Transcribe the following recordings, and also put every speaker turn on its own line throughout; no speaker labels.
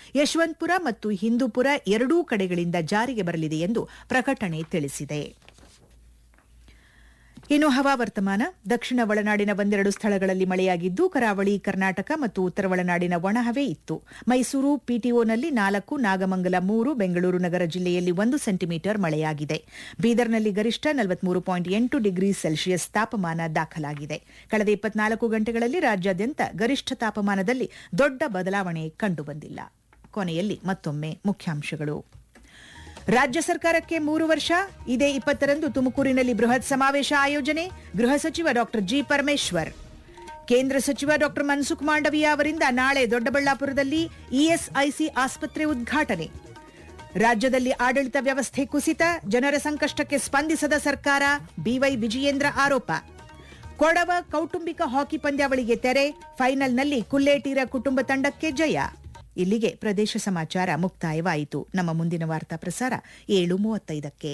ಯಶವಂತಪುರ ಮತ್ತು ಹಿಂದೂಪುರ ಎರಡೂ ಕಡೆಗಳಿಂದ ಜಾರಿಗೆ ಬರಲಿದೆ ಎಂದು ಪ್ರಕಟಣೆ ತಿಳಿಸಿದೆ ಇನ್ನು ಹವಾವರ್ತಮಾನ ದಕ್ಷಿಣ ಒಳನಾಡಿನ ಒಂದೆರಡು ಸ್ಥಳಗಳಲ್ಲಿ ಮಳೆಯಾಗಿದ್ದು ಕರಾವಳಿ ಕರ್ನಾಟಕ ಮತ್ತು ಉತ್ತರ ಒಳನಾಡಿನ ಒಣಹವೆ ಇತ್ತು ಮೈಸೂರು ಪಿಟಿಒನಲ್ಲಿ ನಾಲ್ಕು ನಾಗಮಂಗಲ ಮೂರು ಬೆಂಗಳೂರು ನಗರ ಜಿಲ್ಲೆಯಲ್ಲಿ ಒಂದು ಸೆಂಟಿಮೀಟರ್ ಮಳೆಯಾಗಿದೆ ಬೀದರ್ನಲ್ಲಿ ಗರಿಷ್ಠ ನಲವತ್ಮೂರು ಪಾಯಿಂಟ್ ಎಂಟು ಡಿಗ್ರಿ ಸೆಲ್ಸಿಯಸ್ ತಾಪಮಾನ ದಾಖಲಾಗಿದೆ ಕಳೆದ ಇಪ್ಪತ್ನಾಲ್ಕು ಗಂಟೆಗಳಲ್ಲಿ ರಾಜ್ಯಾದ್ಯಂತ ಗರಿಷ್ಠ ತಾಪಮಾನದಲ್ಲಿ ದೊಡ್ಡ ಬದಲಾವಣೆ ಕಂಡುಬಂದಿಲ್ಲ ಕೊನೆಯಲ್ಲಿ ಮತ್ತೊಮ್ಮೆ ಮುಖ್ಯಾಂಶಗಳು ರಾಜ್ಯ ಸರ್ಕಾರಕ್ಕೆ ಮೂರು ವರ್ಷ ಇದೇ ಇಪ್ಪತ್ತರಂದು ತುಮಕೂರಿನಲ್ಲಿ ಬೃಹತ್ ಸಮಾವೇಶ ಆಯೋಜನೆ ಗೃಹ ಸಚಿವ ಡಾ ಜಿ ಪರಮೇಶ್ವರ್ ಕೇಂದ್ರ ಸಚಿವ ಡಾ ಮನ್ಸುಖ್ ಮಾಂಡವಿಯಾ ಅವರಿಂದ ನಾಳೆ ದೊಡ್ಡಬಳ್ಳಾಪುರದಲ್ಲಿ ಇಎಸ್ಐಸಿ ಆಸ್ಪತ್ರೆ ಉದ್ಘಾಟನೆ ರಾಜ್ಯದಲ್ಲಿ ಆಡಳಿತ ವ್ಯವಸ್ಥೆ ಕುಸಿತ ಜನರ ಸಂಕಷ್ಟಕ್ಕೆ ಸ್ಪಂದಿಸದ ಸರ್ಕಾರ ಬಿವೈ ವಿಜಯೇಂದ್ರ ಆರೋಪ ಕೊಡವ ಕೌಟುಂಬಿಕ ಹಾಕಿ ಪಂದ್ಯಾವಳಿಗೆ ತೆರೆ ಫೈನಲ್ನಲ್ಲಿ ಕುಲ್ಲೇಟೀರ ಕುಟುಂಬ ತಂಡಕ್ಕೆ ಜಯ ಇಲ್ಲಿಗೆ ಪ್ರದೇಶ ಸಮಾಚಾರ ಮುಕ್ತಾಯವಾಯಿತು ನಮ್ಮ ಮುಂದಿನ ವಾರ್ತಾ ಪ್ರಸಾರ ಏಳು ಮೂವತ್ತೈದಕ್ಕೆ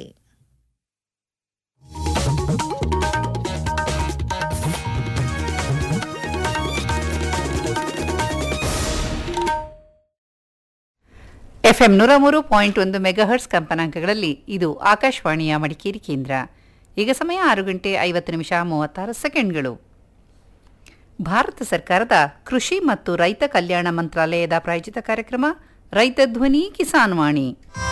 ಎಫ್ಎಂ ನೂರ ಮೂರು ಪಾಯಿಂಟ್ ಒಂದು ಮೆಗಾಹರ್ಟ್ಸ್ ಕಂಪನಾಂಕಗಳಲ್ಲಿ ಇದು ಆಕಾಶವಾಣಿಯ ಮಡಿಕೇರಿ ಕೇಂದ್ರ ಈಗ ಸಮಯ ಆರು ಗಂಟೆ ಐವತ್ತು ನಿಮಿಷ ಮೂವತ್ತಾರು ಸೆಕೆಂಡ್ಗಳು ಭಾರತ ಸರ್ಕಾರದ ಕೃಷಿ ಮತ್ತು ರೈತ ಕಲ್ಯಾಣ ಮಂತ್ರಾಲಯದ ಪ್ರಾಯೋಜಿತ ಕಾರ್ಯಕ್ರಮ ರೈತ ಧ್ವನಿ ಕಿಸಾನ್ ವಾಣಿ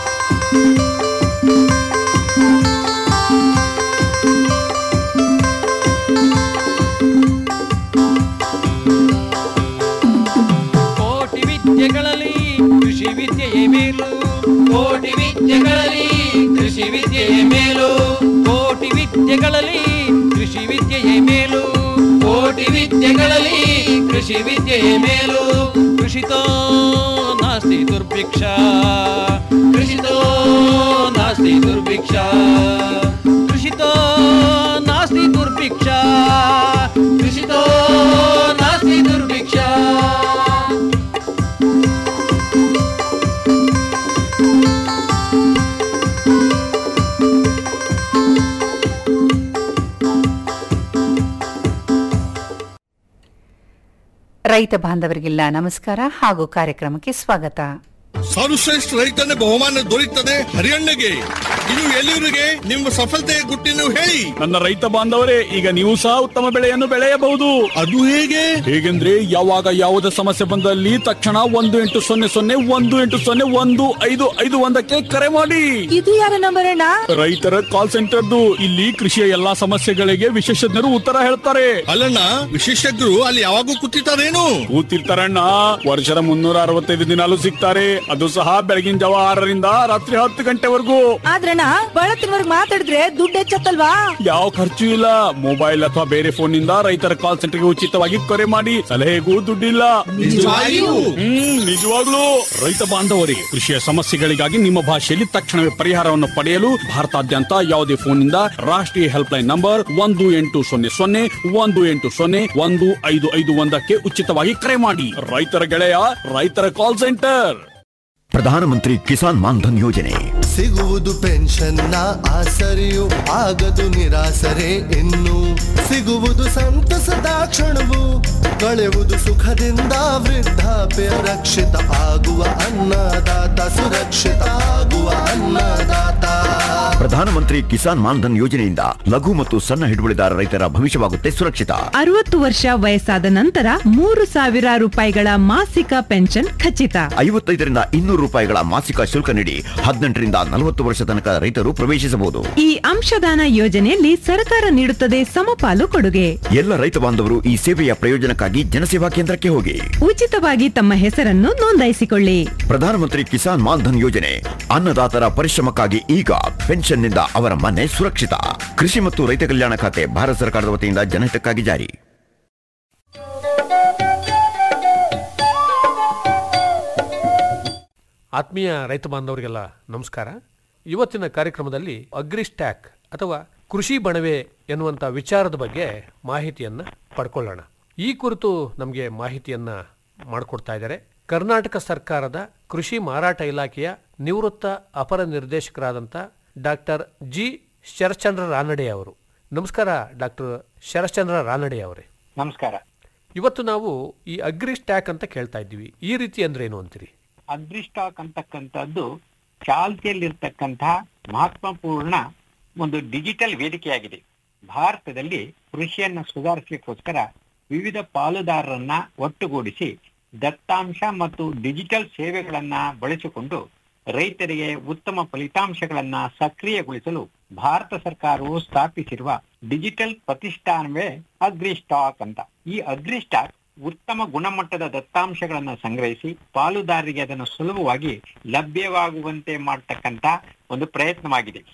ಕೋಟಿ ವಿದ್ಯೆಗಳಲ್ಲಿ ಕೃಷಿ ವಿದ್ಯೆಯೇ ಮೇಲು
ಕೋಟಿ ವಿದ್ಯೆಗಳಲ್ಲಿ ಕೃಷಿ ವಿದ್ಯೆಯ ಮೇಲು
ಕೋಟಿ ವಿದ್ಯೆಗಳಲ್ಲಿ ಕೃಷಿ ವಿದ್ಯೆಯೇ ಮೇಲು
ಕೋಟಿ ವಿದ್ಯೆಗಳಲ್ಲಿ ಕೃಷಿ ವಿದ್ಯೆಯ ಮೇಲು
ಕೃಷಿತೋ ನಾಸ್ತಿ ದುರ್ಭಿಕ್ಷ
ಕೃಷಿತೋ ನಾಸ್ತಿ ದುರ್ಭಿಕ್ಷ
ಕೃಷಿತೋ ನಾಸ್ತಿ ದುರ್ಭಿಕ್ಷ
ಕೃಷಿತೋ ನಾಸ್ತಿ ದುರ್ಭಿಕ್ಷ
ರೈತ ಬಾಂಧವರಿಗೆಲ್ಲ ನಮಸ್ಕಾರ ಹಾಗೂ ಕಾರ್ಯಕ್ರಮಕ್ಕೆ ಸ್ವಾಗತ
ಸರ್ವಶ್ರೇಷ್ಠ ರೈತನ ಬಹುಮಾನ ದೊರೆಯುತ್ತದೆ ಹರಿಯಣ್ಣಗೆ ಇದು ಎಲ್ಲಿವರಿಗೆ ನಿಮ್ಮ ಸಫಲತೆಯ ಗುಟ್ಟಿನ ಹೇಳಿ
ನನ್ನ ರೈತ ಬಾಂಧವರೇ ಈಗ ನೀವು ಸಹ ಉತ್ತಮ ಬೆಳೆಯನ್ನು ಬೆಳೆಯಬಹುದು
ಅದು ಹೇಗೆ
ಹೇಗೆಂದ್ರೆ ಯಾವಾಗ ಯಾವುದೇ ಸಮಸ್ಯೆ ಬಂದಲ್ಲಿ ತಕ್ಷಣ ಒಂದು ಎಂಟು ಸೊನ್ನೆ ಸೊನ್ನೆ ಒಂದು ಎಂಟು ಸೊನ್ನೆ ಒಂದು ಐದು ಐದು ಒಂದಕ್ಕೆ ಕರೆ ಮಾಡಿ
ಇದು ಯಾರ ನಂಬರ್ ಅಣ್ಣ
ರೈತರ ಕಾಲ್ ಸೆಂಟರ್ದು ಇಲ್ಲಿ ಕೃಷಿಯ ಎಲ್ಲಾ ಸಮಸ್ಯೆಗಳಿಗೆ ವಿಶೇಷಜ್ಞರು ಉತ್ತರ ಹೇಳ್ತಾರೆ
ಅಲ್ಲಣ್ಣ ವಿಶೇಷಜ್ಞರು ಅಲ್ಲಿ ಯಾವಾಗೂ ಕೂತಿರ್ತಾರೇನು
ಕೂತಿರ್ತಾರಣ್ಣ ವರ್ಷದ ಮುನ್ನೂರ ಅರವತ್ತೈದು ದಿನಾಲು ಸಿಗ್ತಾರೆ ಅದು ಸಹ ಬೆಳಗಿನ ಜಾವ ಆರರಿಂದ ರಾತ್ರಿ ಹತ್ತು ಗಂಟೆವರೆಗೂ
ಆದ್ರಣ್ಣ ಬಳತ್ತಿನವರ್ಗ್ ಮಾತಾಡಿದ್ರೆ ದುಡ್ಡು ಹೆಚ್ಚತ್ತಲ್ವಾ
ಯಾವ ಖರ್ಚು ಇಲ್ಲ ಮೊಬೈಲ್ ಅಥವಾ ಬೇರೆ ಫೋನ್ ನಿಂದ ರೈತರ ಕಾಲ್ ಸೆಂಟರ್ಗೆ ಉಚಿತವಾಗಿ ಕರೆ ಮಾಡಿ ಸಲಹೆಗೂ ದುಡ್ಡಿಲ್ಲ
ನಿಜವಾಗಿಯೂ?
ಹ್ಮ್ ನಿಜವಾಗ್ಲೂ ರೈತ ಬಾಂಧವರೇ ಕೃಷಿಯ ಸಮಸ್ಯೆಗಳಿಗಾಗಿ ನಿಮ್ಮ ಭಾಷೆಯಲ್ಲಿ ತಕ್ಷಣವೇ ಪರಿಹಾರವನ್ನು ಪಡೆಯಲು ಭಾರತಾದ್ಯಂತ ಯಾವುದೇ ಫೋನ್ನಿಂದ ರಾಷ್ಟ್ರೀಯ ಹೆಲ್ಪ್ ಲೈನ್ ನಂಬರ್ ಒಂದು ಎಂಟು ಸೊನ್ನೆ ಸೊನ್ನೆ ಒಂದು ಎಂಟು ಸೊನ್ನೆ ಒಂದು ಐದು ಐದು ಒಂದಕ್ಕೆ ಉಚಿತವಾಗಿ ಕರೆ ಮಾಡಿ ರೈತರ ಗೆಳೆಯ ರೈತರ ಕಾಲ್ ಸೆಂಟರ್
ಪ್ರಧಾನಮಂತ್ರಿ ಕಿಸಾನ್ ಮಾನ್ಧನ್ ಯೋಜನೆ
ಸಿಗುವುದು ಪೆನ್ಷನ್ನ ಆಸರೆಯು ಆಗದು ನಿರಾಸರೆ ಇನ್ನು ಸಿಗುವುದು ಸಂತಸದ ಕ್ಷಣವು ಕಳೆಯುವುದು ಸುಖದಿಂದ ವೃದ್ಧಾಪ್ಯ ರಕ್ಷಿತ ಆಗುವ ಅನ್ನದಾತ ಸುರಕ್ಷಿತ ಆಗುವ ಅನ್ನದಾತ
ಪ್ರಧಾನಮಂತ್ರಿ ಕಿಸಾನ್ ಮಾನ್ಧನ್ ಯೋಜನೆಯಿಂದ ಲಘು ಮತ್ತು ಸಣ್ಣ ಹಿಡುವಳಿದಾರ ರೈತರ ಭವಿಷ್ಯವಾಗುತ್ತೆ ಸುರಕ್ಷಿತ
ಅರವತ್ತು ವರ್ಷ ವಯಸ್ಸಾದ ನಂತರ ಮೂರು ಸಾವಿರ ರೂಪಾಯಿಗಳ ಮಾಸಿಕ ಪೆನ್ಷನ್ ಖಚಿತ
ಐವತ್ತೈದರಿಂದ ಇನ್ನೂರು ರೂಪಾಯಿಗಳ ಮಾಸಿಕ ಶುಲ್ಕ ನೀಡಿ ಹದಿನೆಂಟರಿಂದ ನಲವತ್ತು ವರ್ಷ ತನಕ ರೈತರು ಪ್ರವೇಶಿಸಬಹುದು
ಈ ಅಂಶದಾನ ಯೋಜನೆಯಲ್ಲಿ ಸರ್ಕಾರ ನೀಡುತ್ತದೆ ಸಮಪಾಲು ಕೊಡುಗೆ
ಎಲ್ಲ ರೈತ ಬಾಂಧವರು ಈ ಸೇವೆಯ ಪ್ರಯೋಜನಕ್ಕಾಗಿ ಜನಸೇವಾ ಕೇಂದ್ರಕ್ಕೆ ಹೋಗಿ
ಉಚಿತವಾಗಿ ತಮ್ಮ ಹೆಸರನ್ನು ನೋಂದಾಯಿಸಿಕೊಳ್ಳಿ
ಪ್ರಧಾನಮಂತ್ರಿ ಕಿಸಾನ್ ಮಾನ್ಧನ್ ಯೋಜನೆ ಅನ್ನದಾತರ ಪರಿಶ್ರಮಕ್ಕಾಗಿ ಈಗ ಪೆನ್ಷನ್ನಿಂದ ಅವರ ಮನೆ ಸುರಕ್ಷಿತ ಕೃಷಿ ಮತ್ತು ರೈತ ಕಲ್ಯಾಣ ಖಾತೆ ಭಾರತ ಸರ್ಕಾರದ ವತಿಯಿಂದ ಜನಹಿತಕ್ಕಾಗಿ ಜಾರಿ
ಆತ್ಮೀಯ ರೈತ ಬಾಂಧವರಿಗೆಲ್ಲ ನಮಸ್ಕಾರ ಇವತ್ತಿನ ಕಾರ್ಯಕ್ರಮದಲ್ಲಿ ಅಗ್ರಿಸ್ಟ್ಯಾಕ್ ಅಥವಾ ಕೃಷಿ ಬಣವೆ ಎನ್ನುವಂಥ ವಿಚಾರದ ಬಗ್ಗೆ ಮಾಹಿತಿಯನ್ನು ಪಡ್ಕೊಳ್ಳೋಣ ಈ ಕುರಿತು ನಮಗೆ ಮಾಹಿತಿಯನ್ನು ಮಾಡಿಕೊಡ್ತಾ ಇದ್ದಾರೆ ಕರ್ನಾಟಕ ಸರ್ಕಾರದ ಕೃಷಿ ಮಾರಾಟ ಇಲಾಖೆಯ ನಿವೃತ್ತ ಅಪರ ನಿರ್ದೇಶಕರಾದಂಥ ಡಾಕ್ಟರ್ ಜಿ ಶರಶ್ಚಂದ್ರ ರಾನಡೆ ಅವರು ನಮಸ್ಕಾರ ಡಾಕ್ಟರ್ ಶರಶ್ಚಂದ್ರ ರಾನಡೆ ಅವರೇ
ನಮಸ್ಕಾರ
ಇವತ್ತು ನಾವು ಈ ಅಗ್ರಿ ಸ್ಟ್ಯಾಕ್ ಅಂತ ಕೇಳ್ತಾ ಇದ್ದೀವಿ ಈ ರೀತಿ ಅಂದ್ರೆ ಏನು ಅಂತೀರಿ
ಅಗ್ರಿಸ್ಟಾಕ್ ಅಂತಕ್ಕಂಥದ್ದು ಚಾಲ್ತಿಯಲ್ಲಿರ್ತಕ್ಕಂತಹ ಮಹತ್ವಪೂರ್ಣ ಒಂದು ಡಿಜಿಟಲ್ ವೇದಿಕೆಯಾಗಿದೆ ಭಾರತದಲ್ಲಿ ಕೃಷಿಯನ್ನು ಸುಧಾರಿಸಲಿಕ್ಕೋಸ್ಕರ ವಿವಿಧ ಪಾಲುದಾರರನ್ನ ಒಟ್ಟುಗೂಡಿಸಿ ದತ್ತಾಂಶ ಮತ್ತು ಡಿಜಿಟಲ್ ಸೇವೆಗಳನ್ನ ಬಳಸಿಕೊಂಡು ರೈತರಿಗೆ ಉತ್ತಮ ಫಲಿತಾಂಶಗಳನ್ನ ಸಕ್ರಿಯಗೊಳಿಸಲು ಭಾರತ ಸರ್ಕಾರವು ಸ್ಥಾಪಿಸಿರುವ ಡಿಜಿಟಲ್ ಪ್ರತಿಷ್ಠಾನವೇ ಅಗ್ರಿಸ್ಟಾಕ್ ಅಂತ ಈ ಅಗ್ರಿಸ್ಟಾಕ್ ಉತ್ತಮ ಗುಣಮಟ್ಟದ ದತ್ತಾಂಶಗಳನ್ನ ಸಂಗ್ರಹಿಸಿ ಪಾಲುದಾರರಿಗೆ ಅದನ್ನು ಸುಲಭವಾಗಿ ಲಭ್ಯವಾಗುವಂತೆ ಮಾಡತಕ್ಕಂತ ಒಂದು ಪ್ರಯತ್ನವಾಗಿದೆ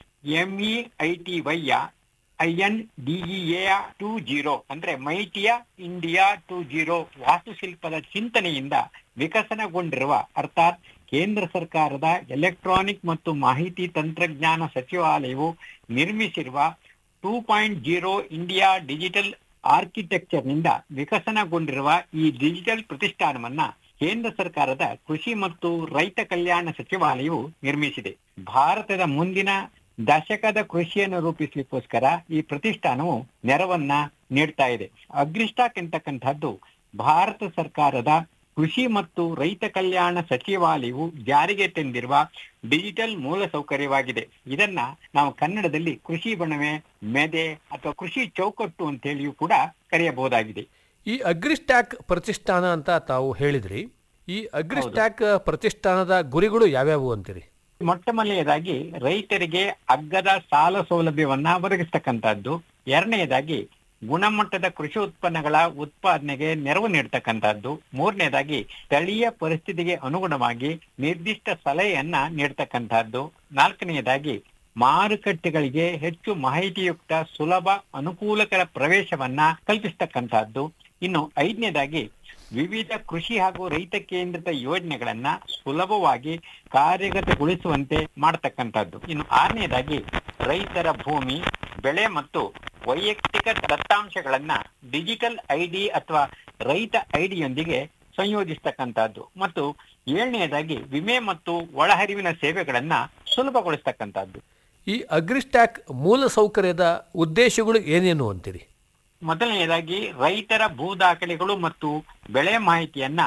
ಎಂಇಐಟಿ ವೈಯ ಐಎನ್ ಡಿಇಎ ಟೂ ಜೀರೋ ಅಂದ್ರೆ ಮೈಟಿಯ ಇಂಡಿಯಾ ಟೂ ಜೀರೋ ವಾಸ್ತುಶಿಲ್ಪದ ಚಿಂತನೆಯಿಂದ ವಿಕಸನಗೊಂಡಿರುವ ಅರ್ಥಾತ್ ಕೇಂದ್ರ ಸರ್ಕಾರದ ಎಲೆಕ್ಟ್ರಾನಿಕ್ ಮತ್ತು ಮಾಹಿತಿ ತಂತ್ರಜ್ಞಾನ ಸಚಿವಾಲಯವು ನಿರ್ಮಿಸಿರುವ two point zero India digital architecture ನಿಂದ ವಿಕಸನಗೊಂಡಿರುವ ಈ ಡಿಜಿಟಲ್ ಪ್ರತಿಷ್ಠಾನವನ್ನ ಕೇಂದ್ರ ಸರ್ಕಾರದ ಕೃಷಿ ಮತ್ತು ರೈತ ಕಲ್ಯಾಣ ಸಚಿವಾಲಯವು ನಿರ್ಮಿಸಿದೆ ಭಾರತದ ಮುಂದಿನ ದಶಕದ ಕೃಷಿಯನ್ನು ರೂಪಿಸಲಿಕ್ಕೋಸ್ಕರ ಈ ಪ್ರತಿಷ್ಠಾನವು ನೆರವನ್ನ ನೀಡ್ತಾ ಇದೆ ಅಗ್ರಿಸ್ಟಾಕ್ ಎಂತಕ್ಕಂಥದ್ದು ಭಾರತ ಸರ್ಕಾರದ ಕೃಷಿ ಮತ್ತು ರೈತ ಕಲ್ಯಾಣ ಸಚಿವಾಲಯವು ಜಾರಿಗೆ ತಂದಿರುವ ಡಿಜಿಟಲ್ ಮೂಲಸೌಕರ್ಯವಾಗಿದೆ ಇದನ್ನ ನಾವು ಕನ್ನಡದಲ್ಲಿ ಕೃಷಿ ಬಣವೆ ಮೆದೆ ಅಥವಾ ಕೃಷಿ ಚೌಕಟ್ಟು ಅಂತ ಹೇಳಿಯೂ ಕೂಡ ಕರೆಯಬಹುದಾಗಿದೆ
ಈ ಅಗ್ರಿಸ್ಟ್ಯಾಕ್ ಪ್ರತಿಷ್ಠಾನ ಅಂತ ತಾವು ಹೇಳಿದ್ರಿ ಈ ಅಗ್ರಿಸ್ಟ್ಯಾಕ್ ಪ್ರತಿಷ್ಠಾನದ ಗುರಿಗಳು ಯಾವ್ಯಾವು ಅಂತೀರಿ
ಮೊಟ್ಟ ಮೊದಲನೆಯದಾಗಿ ರೈತರಿಗೆ ಅಗ್ಗದ ಸಾಲ ಸೌಲಭ್ಯವನ್ನ ಒದಗಿಸ್ತಕ್ಕಂಥದ್ದು ಎರಡನೆಯದಾಗಿ ಗುಣಮಟ್ಟದ ಕೃಷಿ ಉತ್ಪನ್ನಗಳ ಉತ್ಪಾದನೆಗೆ ನೆರವು ನೀಡ್ತಕ್ಕಂಥದ್ದು ಮೂರನೇದಾಗಿ ಸ್ಥಳೀಯ ಪರಿಸ್ಥಿತಿಗೆ ಅನುಗುಣವಾಗಿ ನಿರ್ದಿಷ್ಟ ಸಲಹೆಯನ್ನ ನೀಡ್ತಕ್ಕಂಥದ್ದು ನಾಲ್ಕನೆಯದಾಗಿ ಮಾರುಕಟ್ಟೆಗಳಿಗೆ ಹೆಚ್ಚು ಮಾಹಿತಿಯುಕ್ತ ಸುಲಭ ಅನುಕೂಲಕರ ಪ್ರವೇಶವನ್ನ ಕಲ್ಪಿಸ್ತಕ್ಕಂಥದ್ದು ಇನ್ನು ಐದನೇದಾಗಿ ವಿವಿಧ ಕೃಷಿ ಹಾಗೂ ರೈತ ಕೇಂದ್ರಿತ ಯೋಜನೆಗಳನ್ನ ಸುಲಭವಾಗಿ ಕಾರ್ಯಗತಗೊಳಿಸುವಂತೆ ಮಾಡತಕ್ಕಂಥದ್ದು ಇನ್ನು ಆರನೇದಾಗಿ ರೈತರ ಭೂಮಿ ಬೆಳೆ ಮತ್ತು ವೈಯಕ್ತಿಕ ದತ್ತಾಂಶಗಳನ್ನ ಡಿಜಿಟಲ್ ಐಡಿ ಅಥವಾ ರೈತ ಐಡಿಯೊಂದಿಗೆ ಸಂಯೋಜಿಸ್ತಕ್ಕಂಥದ್ದು ಮತ್ತು ಏಳನೆಯದಾಗಿ ವಿಮೆ ಮತ್ತು ಒಳಹರಿವಿನ ಸೇವೆಗಳನ್ನ ಸುಲಭಗೊಳಿಸ್ತಕ್ಕಂಥದ್ದು
ಈ ಅಗ್ರಿಸ್ಟ್ಯಾಕ್ ಮೂಲ ಸೌಕರ್ಯದ ಉದ್ದೇಶಗಳು ಏನೇನು ಅಂತೀರಿ
ಮೊದಲನೆಯದಾಗಿ ರೈತರ ಭೂ ದಾಖಲೆಗಳು ಮತ್ತು ಬೆಳೆ ಮಾಹಿತಿಯನ್ನ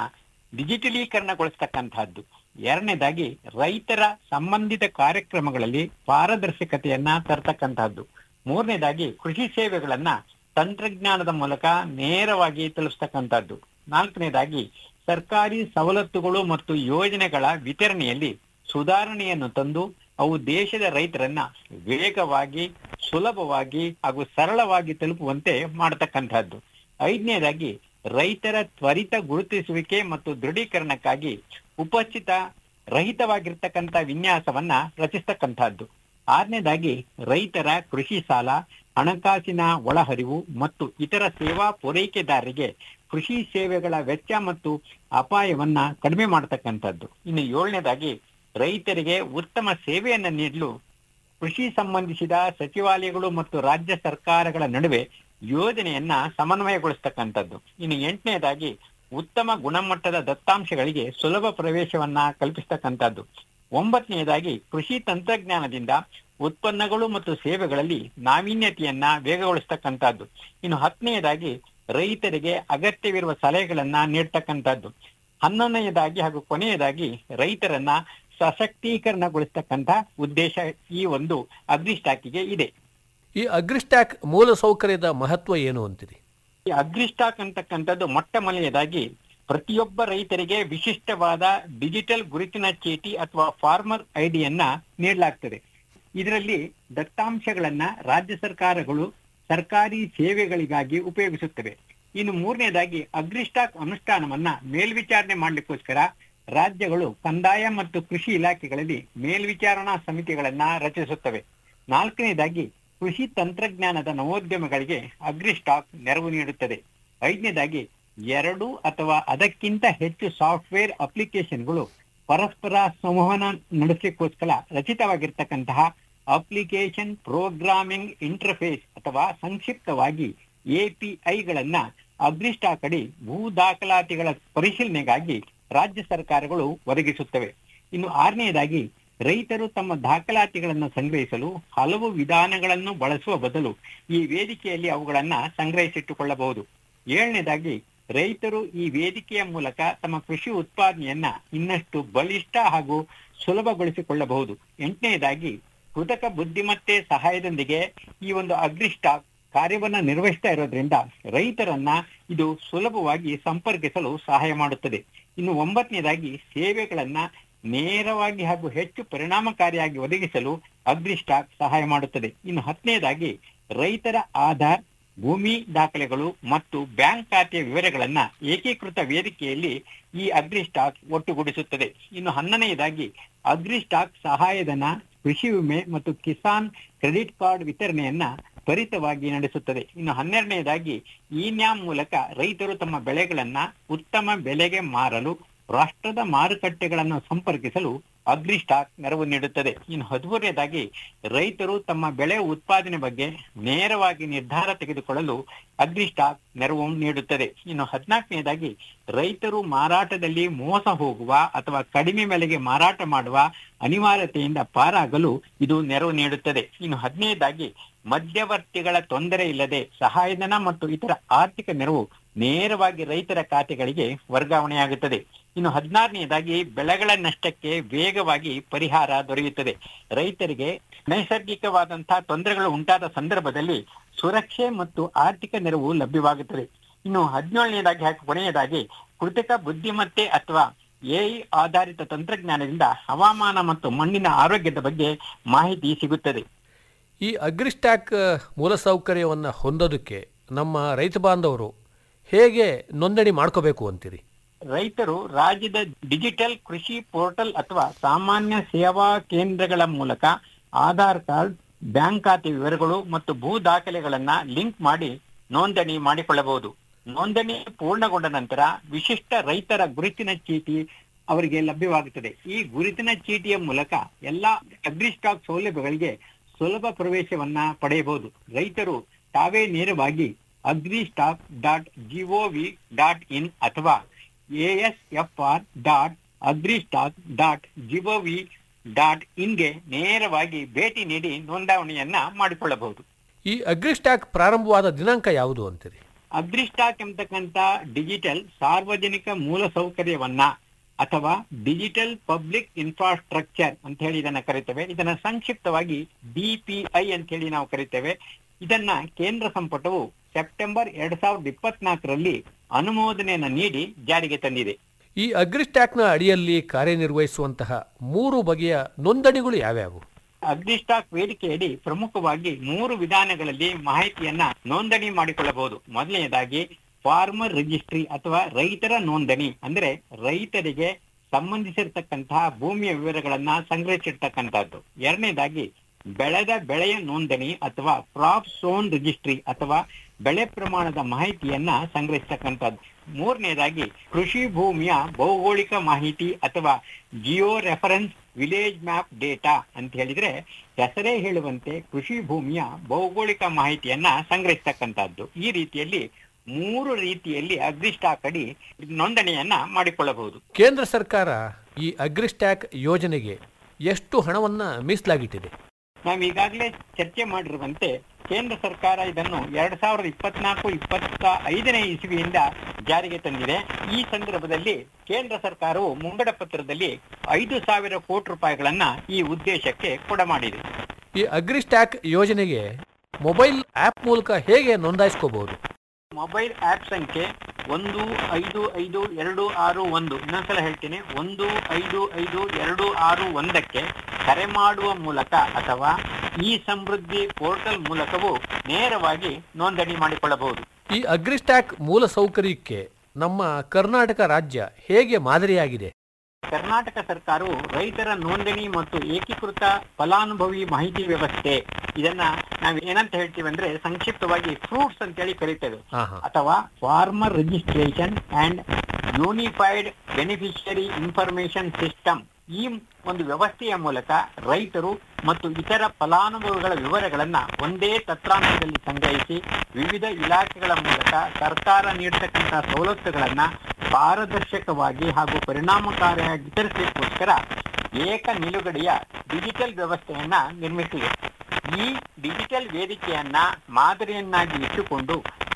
ಡಿಜಿಟಲೀಕರಣಗೊಳಿಸ್ತಕ್ಕಂತಹದ್ದು ಎರಡನೇದಾಗಿ ರೈತರ ಸಂಬಂಧಿತ ಕಾರ್ಯಕ್ರಮಗಳಲ್ಲಿ ಪಾರದರ್ಶಕತೆಯನ್ನ ತರ್ತಕ್ಕಂತಹದ್ದು ಮೂರನೇದಾಗಿ ಕೃಷಿ ಸೇವೆಗಳನ್ನ ತಂತ್ರಜ್ಞಾನದ ಮೂಲಕ ನೇರವಾಗಿ ತಲುಪಿಸ್ತಕ್ಕಂಥದ್ದು ನಾಲ್ಕನೇದಾಗಿ ಸರ್ಕಾರಿ ಸವಲತ್ತುಗಳು ಮತ್ತು ಯೋಜನೆಗಳ ವಿತರಣೆಯಲ್ಲಿ ಸುಧಾರಣೆಯನ್ನು ತಂದು ಅವು ದೇಶದ ರೈತರನ್ನ ವೇಗವಾಗಿ ಸುಲಭವಾಗಿ ಹಾಗೂ ಸರಳವಾಗಿ ತಲುಪುವಂತೆ ಮಾಡತಕ್ಕಂತಹದ್ದು ಐದನೇದಾಗಿ ರೈತರ ತ್ವರಿತ ಗುರುತಿಸುವಿಕೆ ಮತ್ತು ದೃಢೀಕರಣಕ್ಕಾಗಿ ಉಪಸ್ಥಿತ ರಹಿತವಾಗಿರ್ತಕ್ಕಂಥ ವಿನ್ಯಾಸವನ್ನ ರಚಿಸ್ತಕ್ಕಂತಹದ್ದು ಆರನೇದಾಗಿ ರೈತರ ಕೃಷಿ ಸಾಲ ಹಣಕಾಸಿನ ಒಳಹರಿವು ಮತ್ತು ಇತರ ಸೇವಾ ಪೂರೈಕೆದಾರರಿಗೆ ಕೃಷಿ ಸೇವೆಗಳ ವೆಚ್ಚ ಮತ್ತು ಅಪಾಯವನ್ನ ಕಡಿಮೆ ಮಾಡತಕ್ಕಂಥದ್ದು ಇನ್ನು ಏಳನೇದಾಗಿ ರೈತರಿಗೆ ಉತ್ತಮ ಸೇವೆಯನ್ನ ನೀಡಲು ಕೃಷಿ ಸಂಬಂಧಿಸಿದ ಸಚಿವಾಲಯಗಳು ಮತ್ತು ರಾಜ್ಯ ಸರ್ಕಾರಗಳ ನಡುವೆ ಯೋಜನೆಯನ್ನ ಸಮನ್ವಯಗೊಳಿಸ್ತಕ್ಕಂಥದ್ದು ಇನ್ನು ಎಂಟನೇದಾಗಿ ಉತ್ತಮ ಗುಣಮಟ್ಟದ ದತ್ತಾಂಶಗಳಿಗೆ ಸುಲಭ ಪ್ರವೇಶವನ್ನ ಕಲ್ಪಿಸ್ತಕ್ಕಂಥದ್ದು ಒಂಬತ್ತನೆಯದಾಗಿ ಕೃಷಿ ತಂತ್ರಜ್ಞಾನದಿಂದ ಉತ್ಪನ್ನಗಳು ಮತ್ತು ಸೇವೆಗಳಲ್ಲಿ ನಾವೀನ್ಯತೆಯನ್ನ ವೇಗಗೊಳಿಸ್ತಕ್ಕಂಥದ್ದು ಇನ್ನು ಹತ್ತನೆಯದಾಗಿ ರೈತರಿಗೆ ಅಗತ್ಯವಿರುವ ಸಲಹೆಗಳನ್ನ ನೀಡ್ತಕ್ಕಂಥದ್ದು ಹನ್ನೊಂದನೆಯದಾಗಿ ಹಾಗೂ ಕೊನೆಯದಾಗಿ ರೈತರನ್ನ ಸಶಕ್ತೀಕರಣಗೊಳಿಸ್ತಕ್ಕಂಥ ಉದ್ದೇಶ ಈ ಒಂದು ಅಗ್ರಿಸ್ಟಾಕಿಗೆ ಇದೆ
ಈ ಅಗ್ರಿಸ್ಟ್ಯಾಕ್ ಮೂಲ ಸೌಕರ್ಯದ ಮಹತ್ವ ಏನು ಅಂತೀರಿ
ಈ ಅಗ್ರಿಸ್ಟಾಕ್ ಅಂತಕ್ಕಂಥದ್ದು ಮೊಟ್ಟ ಮೊದಲನೇದಾಗಿ ಪ್ರತಿಯೊಬ್ಬ ರೈತರಿಗೆ ವಿಶಿಷ್ಟವಾದ ಡಿಜಿಟಲ್ ಗುರುತಿನ ಚೀಟಿ ಅಥವಾ ಫಾರ್ಮರ್ ಐಡಿಯನ್ನ ನೀಡಲಾಗ್ತದೆ ಇದರಲ್ಲಿ ದತ್ತಾಂಶಗಳನ್ನ ರಾಜ್ಯ ಸರ್ಕಾರಗಳು ಸರ್ಕಾರಿ ಸೇವೆಗಳಿಗಾಗಿ ಉಪಯೋಗಿಸುತ್ತವೆ ಇನ್ನು ಮೂರನೇದಾಗಿ ಅಗ್ರಿಸ್ಟಾಕ್ ಅನುಷ್ಠಾನವನ್ನ ಮೇಲ್ವಿಚಾರಣೆ ಮಾಡ್ಲಿಕ್ಕೋಸ್ಕರ ರಾಜ್ಯಗಳು ಕಂದಾಯ ಮತ್ತು ಕೃಷಿ ಇಲಾಖೆಗಳಲ್ಲಿ ಮೇಲ್ವಿಚಾರಣಾ ಸಮಿತಿಗಳನ್ನ ರಚಿಸುತ್ತವೆ ನಾಲ್ಕನೇದಾಗಿ ಕೃಷಿ ತಂತ್ರಜ್ಞಾನದ ನವೋದ್ಯಮಗಳಿಗೆ ಅಗ್ರಿಸ್ಟಾಕ್ ನೆರವು ನೀಡುತ್ತದೆ ಐದನೇದಾಗಿ ಎರಡು ಅಥವಾ ಅದಕ್ಕಿಂತ ಹೆಚ್ಚು ಸಾಫ್ಟ್ವೇರ್ ಅಪ್ಲಿಕೇಶನ್ಗಳು ಪರಸ್ಪರ ಸಂವಹನ ನಡೆಸಲಿಕ್ಕೋಸ್ಕರ ರಚಿತವಾಗಿರ್ತಕ್ಕಂತಹ ಅಪ್ಲಿಕೇಶನ್ ಪ್ರೋಗ್ರಾಮಿಂಗ್ ಇಂಟರ್ಫೇಸ್ ಅಥವಾ ಸಂಕ್ಷಿಪ್ತವಾಗಿ ಎಪಿಐಗಳನ್ನ ಅಗ್ರಿಸ್ಟಾಕ್ ಅಡಿ ಭೂ ದಾಖಲಾತಿಗಳ ಪರಿಶೀಲನೆಗಾಗಿ ರಾಜ್ಯ ಸರ್ಕಾರಗಳು ಒದಗಿಸುತ್ತವೆ ಇನ್ನು ಆರನೆಯದಾಗಿ ರೈತರು ತಮ್ಮ ದಾಖಲಾತಿಗಳನ್ನು ಸಂಗ್ರಹಿಸಲು ಹಲವು ವಿಧಾನಗಳನ್ನು ಬಳಸುವ ಬದಲು ಈ ವೇದಿಕೆಯಲ್ಲಿ ಅವುಗಳನ್ನ ಸಂಗ್ರಹಿಸಿಟ್ಟುಕೊಳ್ಳಬಹುದು ಏಳನೇದಾಗಿ ರೈತರು ಈ ವೇದಿಕೆಯ ಮೂಲಕ ತಮ್ಮ ಕೃಷಿ ಉತ್ಪಾದನೆಯನ್ನ ಇನ್ನಷ್ಟು ಬಲಿಷ್ಠ ಹಾಗೂ ಸುಲಭಗೊಳಿಸಿಕೊಳ್ಳಬಹುದು ಎಂಟನೆಯದಾಗಿ ಕೃತಕ ಬುದ್ಧಿಮತ್ತೆ ಸಹಾಯದೊಂದಿಗೆ ಈ ಒಂದು ಅಗ್ರಿಸ್ಟಾಕ್ ಕಾರ್ಯವನ್ನ ನಿರ್ವಹಿಸ್ತಾ ಇರೋದ್ರಿಂದ ರೈತರನ್ನ ಇದು ಸುಲಭವಾಗಿ ಸಂಪರ್ಕಿಸಲು ಸಹಾಯ ಮಾಡುತ್ತದೆ ಇನ್ನು ಒಂಬತ್ತನೇದಾಗಿ ಸೇವೆಗಳನ್ನ ನೇರವಾಗಿ ಹಾಗೂ ಹೆಚ್ಚು ಪರಿಣಾಮಕಾರಿಯಾಗಿ ಒದಗಿಸಲು ಅಗ್ರಿಸ್ಟಾಕ್ ಸಹಾಯ ಮಾಡುತ್ತದೆ ಇನ್ನು ಹತ್ತನೇದಾಗಿ ರೈತರ ಆಧಾರ್ ಭೂಮಿ ದಾಖಲೆಗಳು ಮತ್ತು ಬ್ಯಾಂಕ್ ಖಾತೆಯ ವಿವರಗಳನ್ನ ಏಕೀಕೃತ ವೇದಿಕೆಯಲ್ಲಿ ಈ ಅಗ್ರಿಸ್ಟಾಕ್ ಒಟ್ಟುಗೂಡಿಸುತ್ತದೆ ಇನ್ನು ಹನ್ನನೆಯದಾಗಿ ಅಗ್ರಿಸ್ಟಾಕ್ ಸಹಾಯಧನ ಕೃಷಿ ವಿಮೆ ಮತ್ತು ಕಿಸಾನ್ ಕ್ರೆಡಿಟ್ ಕಾರ್ಡ್ ವಿತರಣೆಯನ್ನ ತ್ವರಿತವಾಗಿ ನಡೆಸುತ್ತದೆ ಇನ್ನು ಹನ್ನೆರಡನೆಯದಾಗಿ ಈ ನ್ಯಾಮ್ ಮೂಲಕ ರೈತರು ತಮ್ಮ ಬೆಳೆಗಳನ್ನ ಉತ್ತಮ ಬೆಲೆಗೆ ಮಾರಲು ರಾಷ್ಟ್ರದ ಮಾರುಕಟ್ಟೆಗಳನ್ನು ಸಂಪರ್ಕಿಸಲು ಅಗ್ರಿಸ್ಟಾಕ್ ನೆರವು ನೀಡುತ್ತದೆ ಇನ್ನು ಹದಿಮೂರನೇದಾಗಿ ರೈತರು ತಮ್ಮ ಬೆಳೆ ಉತ್ಪಾದನೆ ಬಗ್ಗೆ ನೇರವಾಗಿ ನಿರ್ಧಾರ ತೆಗೆದುಕೊಳ್ಳಲು ಅಗ್ರಿಸ್ಟಾಕ್ ನೆರವು ನೀಡುತ್ತದೆ ಇನ್ನು ಹದಿನಾಲ್ಕನೇದಾಗಿ ರೈತರು ಮಾರಾಟದಲ್ಲಿ ಮೋಸ ಹೋಗುವ ಅಥವಾ ಕಡಿಮೆ ಬೆಲೆಗೆ ಮಾರಾಟ ಮಾಡುವ ಅನಿವಾರ್ಯತೆಯಿಂದ ಪಾರಾಗಲು ಇದು ನೆರವು ನೀಡುತ್ತದೆ ಇನ್ನು ಹದಿನೈದಾಗಿ ಮಧ್ಯವರ್ತಿಗಳ ತೊಂದರೆ ಇಲ್ಲದೆ ಸಹಾಯಧನ ಮತ್ತು ಇತರ ಆರ್ಥಿಕ ನೆರವು ನೇರವಾಗಿ ರೈತರ ಖಾತೆಗಳಿಗೆ ವರ್ಗಾವಣೆಯಾಗುತ್ತದೆ ಇನ್ನು ಹದಿನಾರನೆಯದಾಗಿ ಬೆಳೆಗಳ ನಷ್ಟಕ್ಕೆ ವೇಗವಾಗಿ ಪರಿಹಾರ ದೊರೆಯುತ್ತದೆ ರೈತರಿಗೆ ನೈಸರ್ಗಿಕವಾದಂತಹ ತೊಂದರೆಗಳು ಉಂಟಾದ ಸಂದರ್ಭದಲ್ಲಿ ಸುರಕ್ಷೆ ಮತ್ತು ಆರ್ಥಿಕ ನೆರವು ಲಭ್ಯವಾಗುತ್ತದೆ ಇನ್ನು ಹದಿನೇಳನೇದಾಗಿ ಹಾಗೂ ಕೊನೆಯದಾಗಿ ಕೃತಕ ಬುದ್ಧಿಮತ್ತೆ ಅಥವಾ ಎಐ ಆಧಾರಿತ ತಂತ್ರಜ್ಞಾನದಿಂದ ಹವಾಮಾನ ಮತ್ತು ಮಣ್ಣಿನ ಆರೋಗ್ಯದ ಬಗ್ಗೆ ಮಾಹಿತಿ ಸಿಗುತ್ತದೆ
ಈ ಅಗ್ರಿಸ್ಟ್ಯಾಕ್ ಮೂಲಸೌಕರ್ಯವನ್ನು ಹೊಂದೋದಕ್ಕೆ ನಮ್ಮ ರೈತ ಬಾಂಧವರು ಹೇಗೆ ನೋಂದಣಿ ಮಾಡ್ಕೋಬೇಕು ಅಂತೀರಿ
ರೈತರು ರಾಜ್ಯದ ಡಿಜಿಟಲ್ ಕೃಷಿ ಪೋರ್ಟಲ್ ಅಥವಾ ಸಾಮಾನ್ಯ ಸೇವಾ ಕೇಂದ್ರಗಳ ಮೂಲಕ ಆಧಾರ್ ಕಾರ್ಡ್ ಬ್ಯಾಂಕ್ ಖಾತೆ ವಿವರಗಳು ಮತ್ತು ಭೂ ದಾಖಲೆಗಳನ್ನ ಲಿಂಕ್ ಮಾಡಿ ನೋಂದಣಿ ಮಾಡಿಕೊಳ್ಳಬಹುದು ನೋಂದಣಿ ಪೂರ್ಣಗೊಂಡ ನಂತರ ವಿಶಿಷ್ಟ ರೈತರ ಗುರುತಿನ ಚೀಟಿ ಅವರಿಗೆ ಲಭ್ಯವಾಗುತ್ತದೆ ಈ ಗುರುತಿನ ಚೀಟಿಯ ಮೂಲಕ ಎಲ್ಲಾ ಅಗ್ರಿಸ್ಟಾಕ್ ಸೌಲಭ್ಯಗಳಿಗೆ ಸುಲಭ ಪ್ರವೇಶವನ್ನ ಪಡೆಯಬಹುದು ರೈತರು ತಾವೇ ನೇರವಾಗಿ agristack dot GOV dot in ಅಥವಾ ASFR dot agristack dot GOV dot ಇನ್ಗೆ ನೇರವಾಗಿ ಭೇಟಿ ನೀಡಿ ನೋಂದಣಿಯನ್ನ ಮಾಡಿಕೊಳ್ಳಬಹುದು
ಈ ಅಗ್ರಿಸ್ಟ್ಯಾಕ್ ಪ್ರಾರಂಭವಾದ ದಿನಾಂಕ ಯಾವುದು ಅಂತೀರಿ
ಅಗ್ರಿಸ್ಟಾಕ್ ಎಂಬತಕ್ಕಂತ ಡಿಜಿಟಲ್ ಸಾರ್ವಜನಿಕ ಮೂಲಸೌಕರ್ಯವನ್ನ ಅಥವಾ ಡಿಜಿಟಲ್ ಪಬ್ಲಿಕ್ ಇನ್ಫ್ರಾಸ್ಟ್ರಕ್ಚರ್ ಅಂತ ಹೇಳಿ ಇದನ್ನ ಕರಿತೇವೆ ಇದನ್ನ ಸಂಕ್ಷಿಪ್ತವಾಗಿ ಡಿಪಿಐ ಅಂತ ಹೇಳಿ ನಾವು ಕರಿತೇವೆ ಇದನ್ನ ಕೇಂದ್ರ ಸಂಪುಟವು ಸೆಪ್ಟೆಂಬರ್ ಎರಡ್ ಸಾವಿರದ ಇಪ್ಪತ್ನಾಲ್ಕರಲ್ಲಿ ಅನುಮೋದನೆಯನ್ನ ನೀಡಿ ಜಾರಿಗೆ ತಂದಿದೆ
ಈ ಅಗ್ರಿಸ್ಟ್ಯಾಕ್ನ ಅಡಿಯಲ್ಲಿ ಕಾರ್ಯನಿರ್ವಹಿಸುವಂತಹ ಮೂರು ಬಗೆಯ ನೋಂದಣಿಗಳು ಯಾವ್ಯಾವು
ಅಗ್ನಿಸ್ಟಾಕ್ ವೇದಿಕೆಯಡಿ ಪ್ರಮುಖವಾಗಿ ಮೂರು ವಿಧಾನಗಳಲ್ಲಿ ಮಾಹಿತಿಯನ್ನ ನೋಂದಣಿ ಮಾಡಿಕೊಳ್ಳಬಹುದು ಮೊದಲನೆಯದಾಗಿ ಫಾರ್ಮರ್ ರಿಜಿಸ್ಟ್ರಿ ಅಥವಾ ರೈತರ ನೋಂದಣಿ ಅಂದ್ರೆ ರೈತರಿಗೆ ಸಂಬಂಧಿಸಿರ್ತಕ್ಕಂತಹ ಭೂಮಿಯ ವಿವರಗಳನ್ನ ಸಂಗ್ರಹಿಸಿರ್ತಕ್ಕಂಥದ್ದು ಎರಡನೇದಾಗಿ ಬೆಳೆದ ಬೆಳೆಯ ನೋಂದಣಿ ಅಥವಾ ಕ್ರಾಪ್ ಝೋನ್ ರಿಜಿಸ್ಟ್ರಿ ಅಥವಾ ಬೆಳೆ ಪ್ರಮಾಣದ ಮಾಹಿತಿಯನ್ನ ಸಂಗ್ರಹಿಸತಕ್ಕಂಥದ್ದು ಮೂರನೇದಾಗಿ ಕೃಷಿ ಭೂಮಿಯ ಭೌಗೋಳಿಕ ಮಾಹಿತಿ ಅಥವಾ geo reference village map data ಅಂತ ಹೇಳಿದ್ರೆ ಹೆಸರೇ ಹೇಳುವಂತೆ ಕೃಷಿ ಭೂಮಿಯ ಭೌಗೋಳಿಕ ಮಾಹಿತಿಯನ್ನ ಸಂಗ್ರಹಿಸತಕ್ಕಂಥದ್ದು ಈ ರೀತಿಯಲ್ಲಿ ಮೂರು ರೀತಿಯಲ್ಲಿ ಅಗ್ರಿಸ್ಟಾಕ್ ಅಡಿ ನೋಂದಣಿಯನ್ನ ಮಾಡಿಕೊಳ್ಳಬಹುದು
ಕೇಂದ್ರ ಸರ್ಕಾರ ಈ ಅಗ್ರಿಸ್ಟ್ಯಾಕ್ ಯೋಜನೆಗೆ ಎಷ್ಟು ಹಣವನ್ನ ಮೀಸಲಾಗಿಟ್ಟಿದೆ
ನಾವು ಈಗಾಗಲೇ ಚರ್ಚೆ ಮಾಡಿರುವಂತೆ ಕೇಂದ್ರ ಸರ್ಕಾರ ಇದನ್ನು ಎರಡ್ ಸಾವಿರದ ಇಪ್ಪತ್ನಾಲ್ಕು ಇಪ್ಪತ್ತ ಐದನೇ ಇಸವಿಯಿಂದ ಜಾರಿಗೆ ತಂದಿದೆ ಈ ಸಂದರ್ಭದಲ್ಲಿ ಕೇಂದ್ರ ಸರ್ಕಾರವು ಮುಂಗಡ ಪತ್ರದಲ್ಲಿ ಐದು ಸಾವಿರ ಕೋಟಿ ರೂಪಾಯಿಗಳನ್ನ ಈ ಉದ್ದೇಶಕ್ಕೆ ಕೊಡಮಾಡಿದೆ
ಈ ಅಗ್ರಿಸ್ಟ್ಯಾಕ್ ಯೋಜನೆಗೆ ಮೊಬೈಲ್ ಆಪ್ ಮೂಲಕ ಹೇಗೆ ನೋಂದಾಯಿಸ್ಕೋಬಹುದು
ಮೊಬೈಲ್ ಆಪ್ ಸಂಖ್ಯೆ ಒಂದು ಐದು ಐದು ಎರಡು ಆರು ಒಂದು ಇನ್ನೊಂದ್ಸಲ ಹೇಳ್ತೀನಿ ಒಂದು ಐದು ಐದು ಎರಡು ಆರು ಒಂದಕ್ಕೆ ಕರೆ ಮಾಡುವ ಮೂಲಕ ಅಥವಾ ಈ ಸಮೃದ್ಧಿ ಪೋರ್ಟಲ್ ಮೂಲಕವೂ ನೇರವಾಗಿ ನೋಂದಣಿ ಮಾಡಿಕೊಳ್ಳಬಹುದು
ಈ ಅಗ್ರಿಸ್ಟ್ಯಾಕ್ ಮೂಲ ಸೌಕರ್ಯಕ್ಕೆ ನಮ್ಮ ಕರ್ನಾಟಕ ರಾಜ್ಯ ಹೇಗೆ ಮಾದರಿಯಾಗಿದೆ
ಕರ್ನಾಟಕ ಸರ್ಕಾರವು ರೈತರ ನೋಂದಣಿ ಮತ್ತು ಏಕೀಕೃತ ಫಲಾನುಭವಿ ಮಾಹಿತಿ ವ್ಯವಸ್ಥೆ ಇದನ್ನ ನಾವ್ ಏನಂತ ಹೇಳ್ತೀವಿ ಅಂದ್ರೆ ಸಂಕ್ಷಿಪ್ತವಾಗಿ ಫ್ರೂಟ್ಸ್ ಅಂತೇಳಿ ಕರಿತೇವೆ
ಹಾ ಹಾ
ಅಥವಾ farmer registration and unified beneficiary information system ಈ ಒಂದು ವ್ಯವಸ್ಥೆಯ ಮೂಲಕ ರೈತರು ಮತ್ತು ಇತರ ಫಲಾನುಭವಿಗಳ ವಿವರಗಳನ್ನ ಒಂದೇ ತತ್ರಾಂಶದಲ್ಲಿ ಸಂಗ್ರಹಿಸಿ ವಿವಿಧ ಇಲಾಖೆಗಳ ಮೂಲಕ ಸರ್ಕಾರ ನೀಡತಕ್ಕಂತಹ ಸವಲತ್ತುಗಳನ್ನ ಪಾರದರ್ಶಕವಾಗಿ ಹಾಗೂ ಪರಿಣಾಮಕಾರಿಯಾಗಿ ವಿತರಿಸಲಿಕ್ಕೋಸ್ಕರ ಏಕ ನಿಲುಗಡೆಯ ಡಿಜಿಟಲ್ ವ್ಯವಸ್ಥೆಯನ್ನ ನಿರ್ಮಿಸಿದೆ ಈ ಡಿಜಿಟಲ್ ವೇದಿಕೆಯನ್ನ ಮಾದರಿಯನ್ನಾಗಿ ಇಟ್ಟುಕೊಂಡು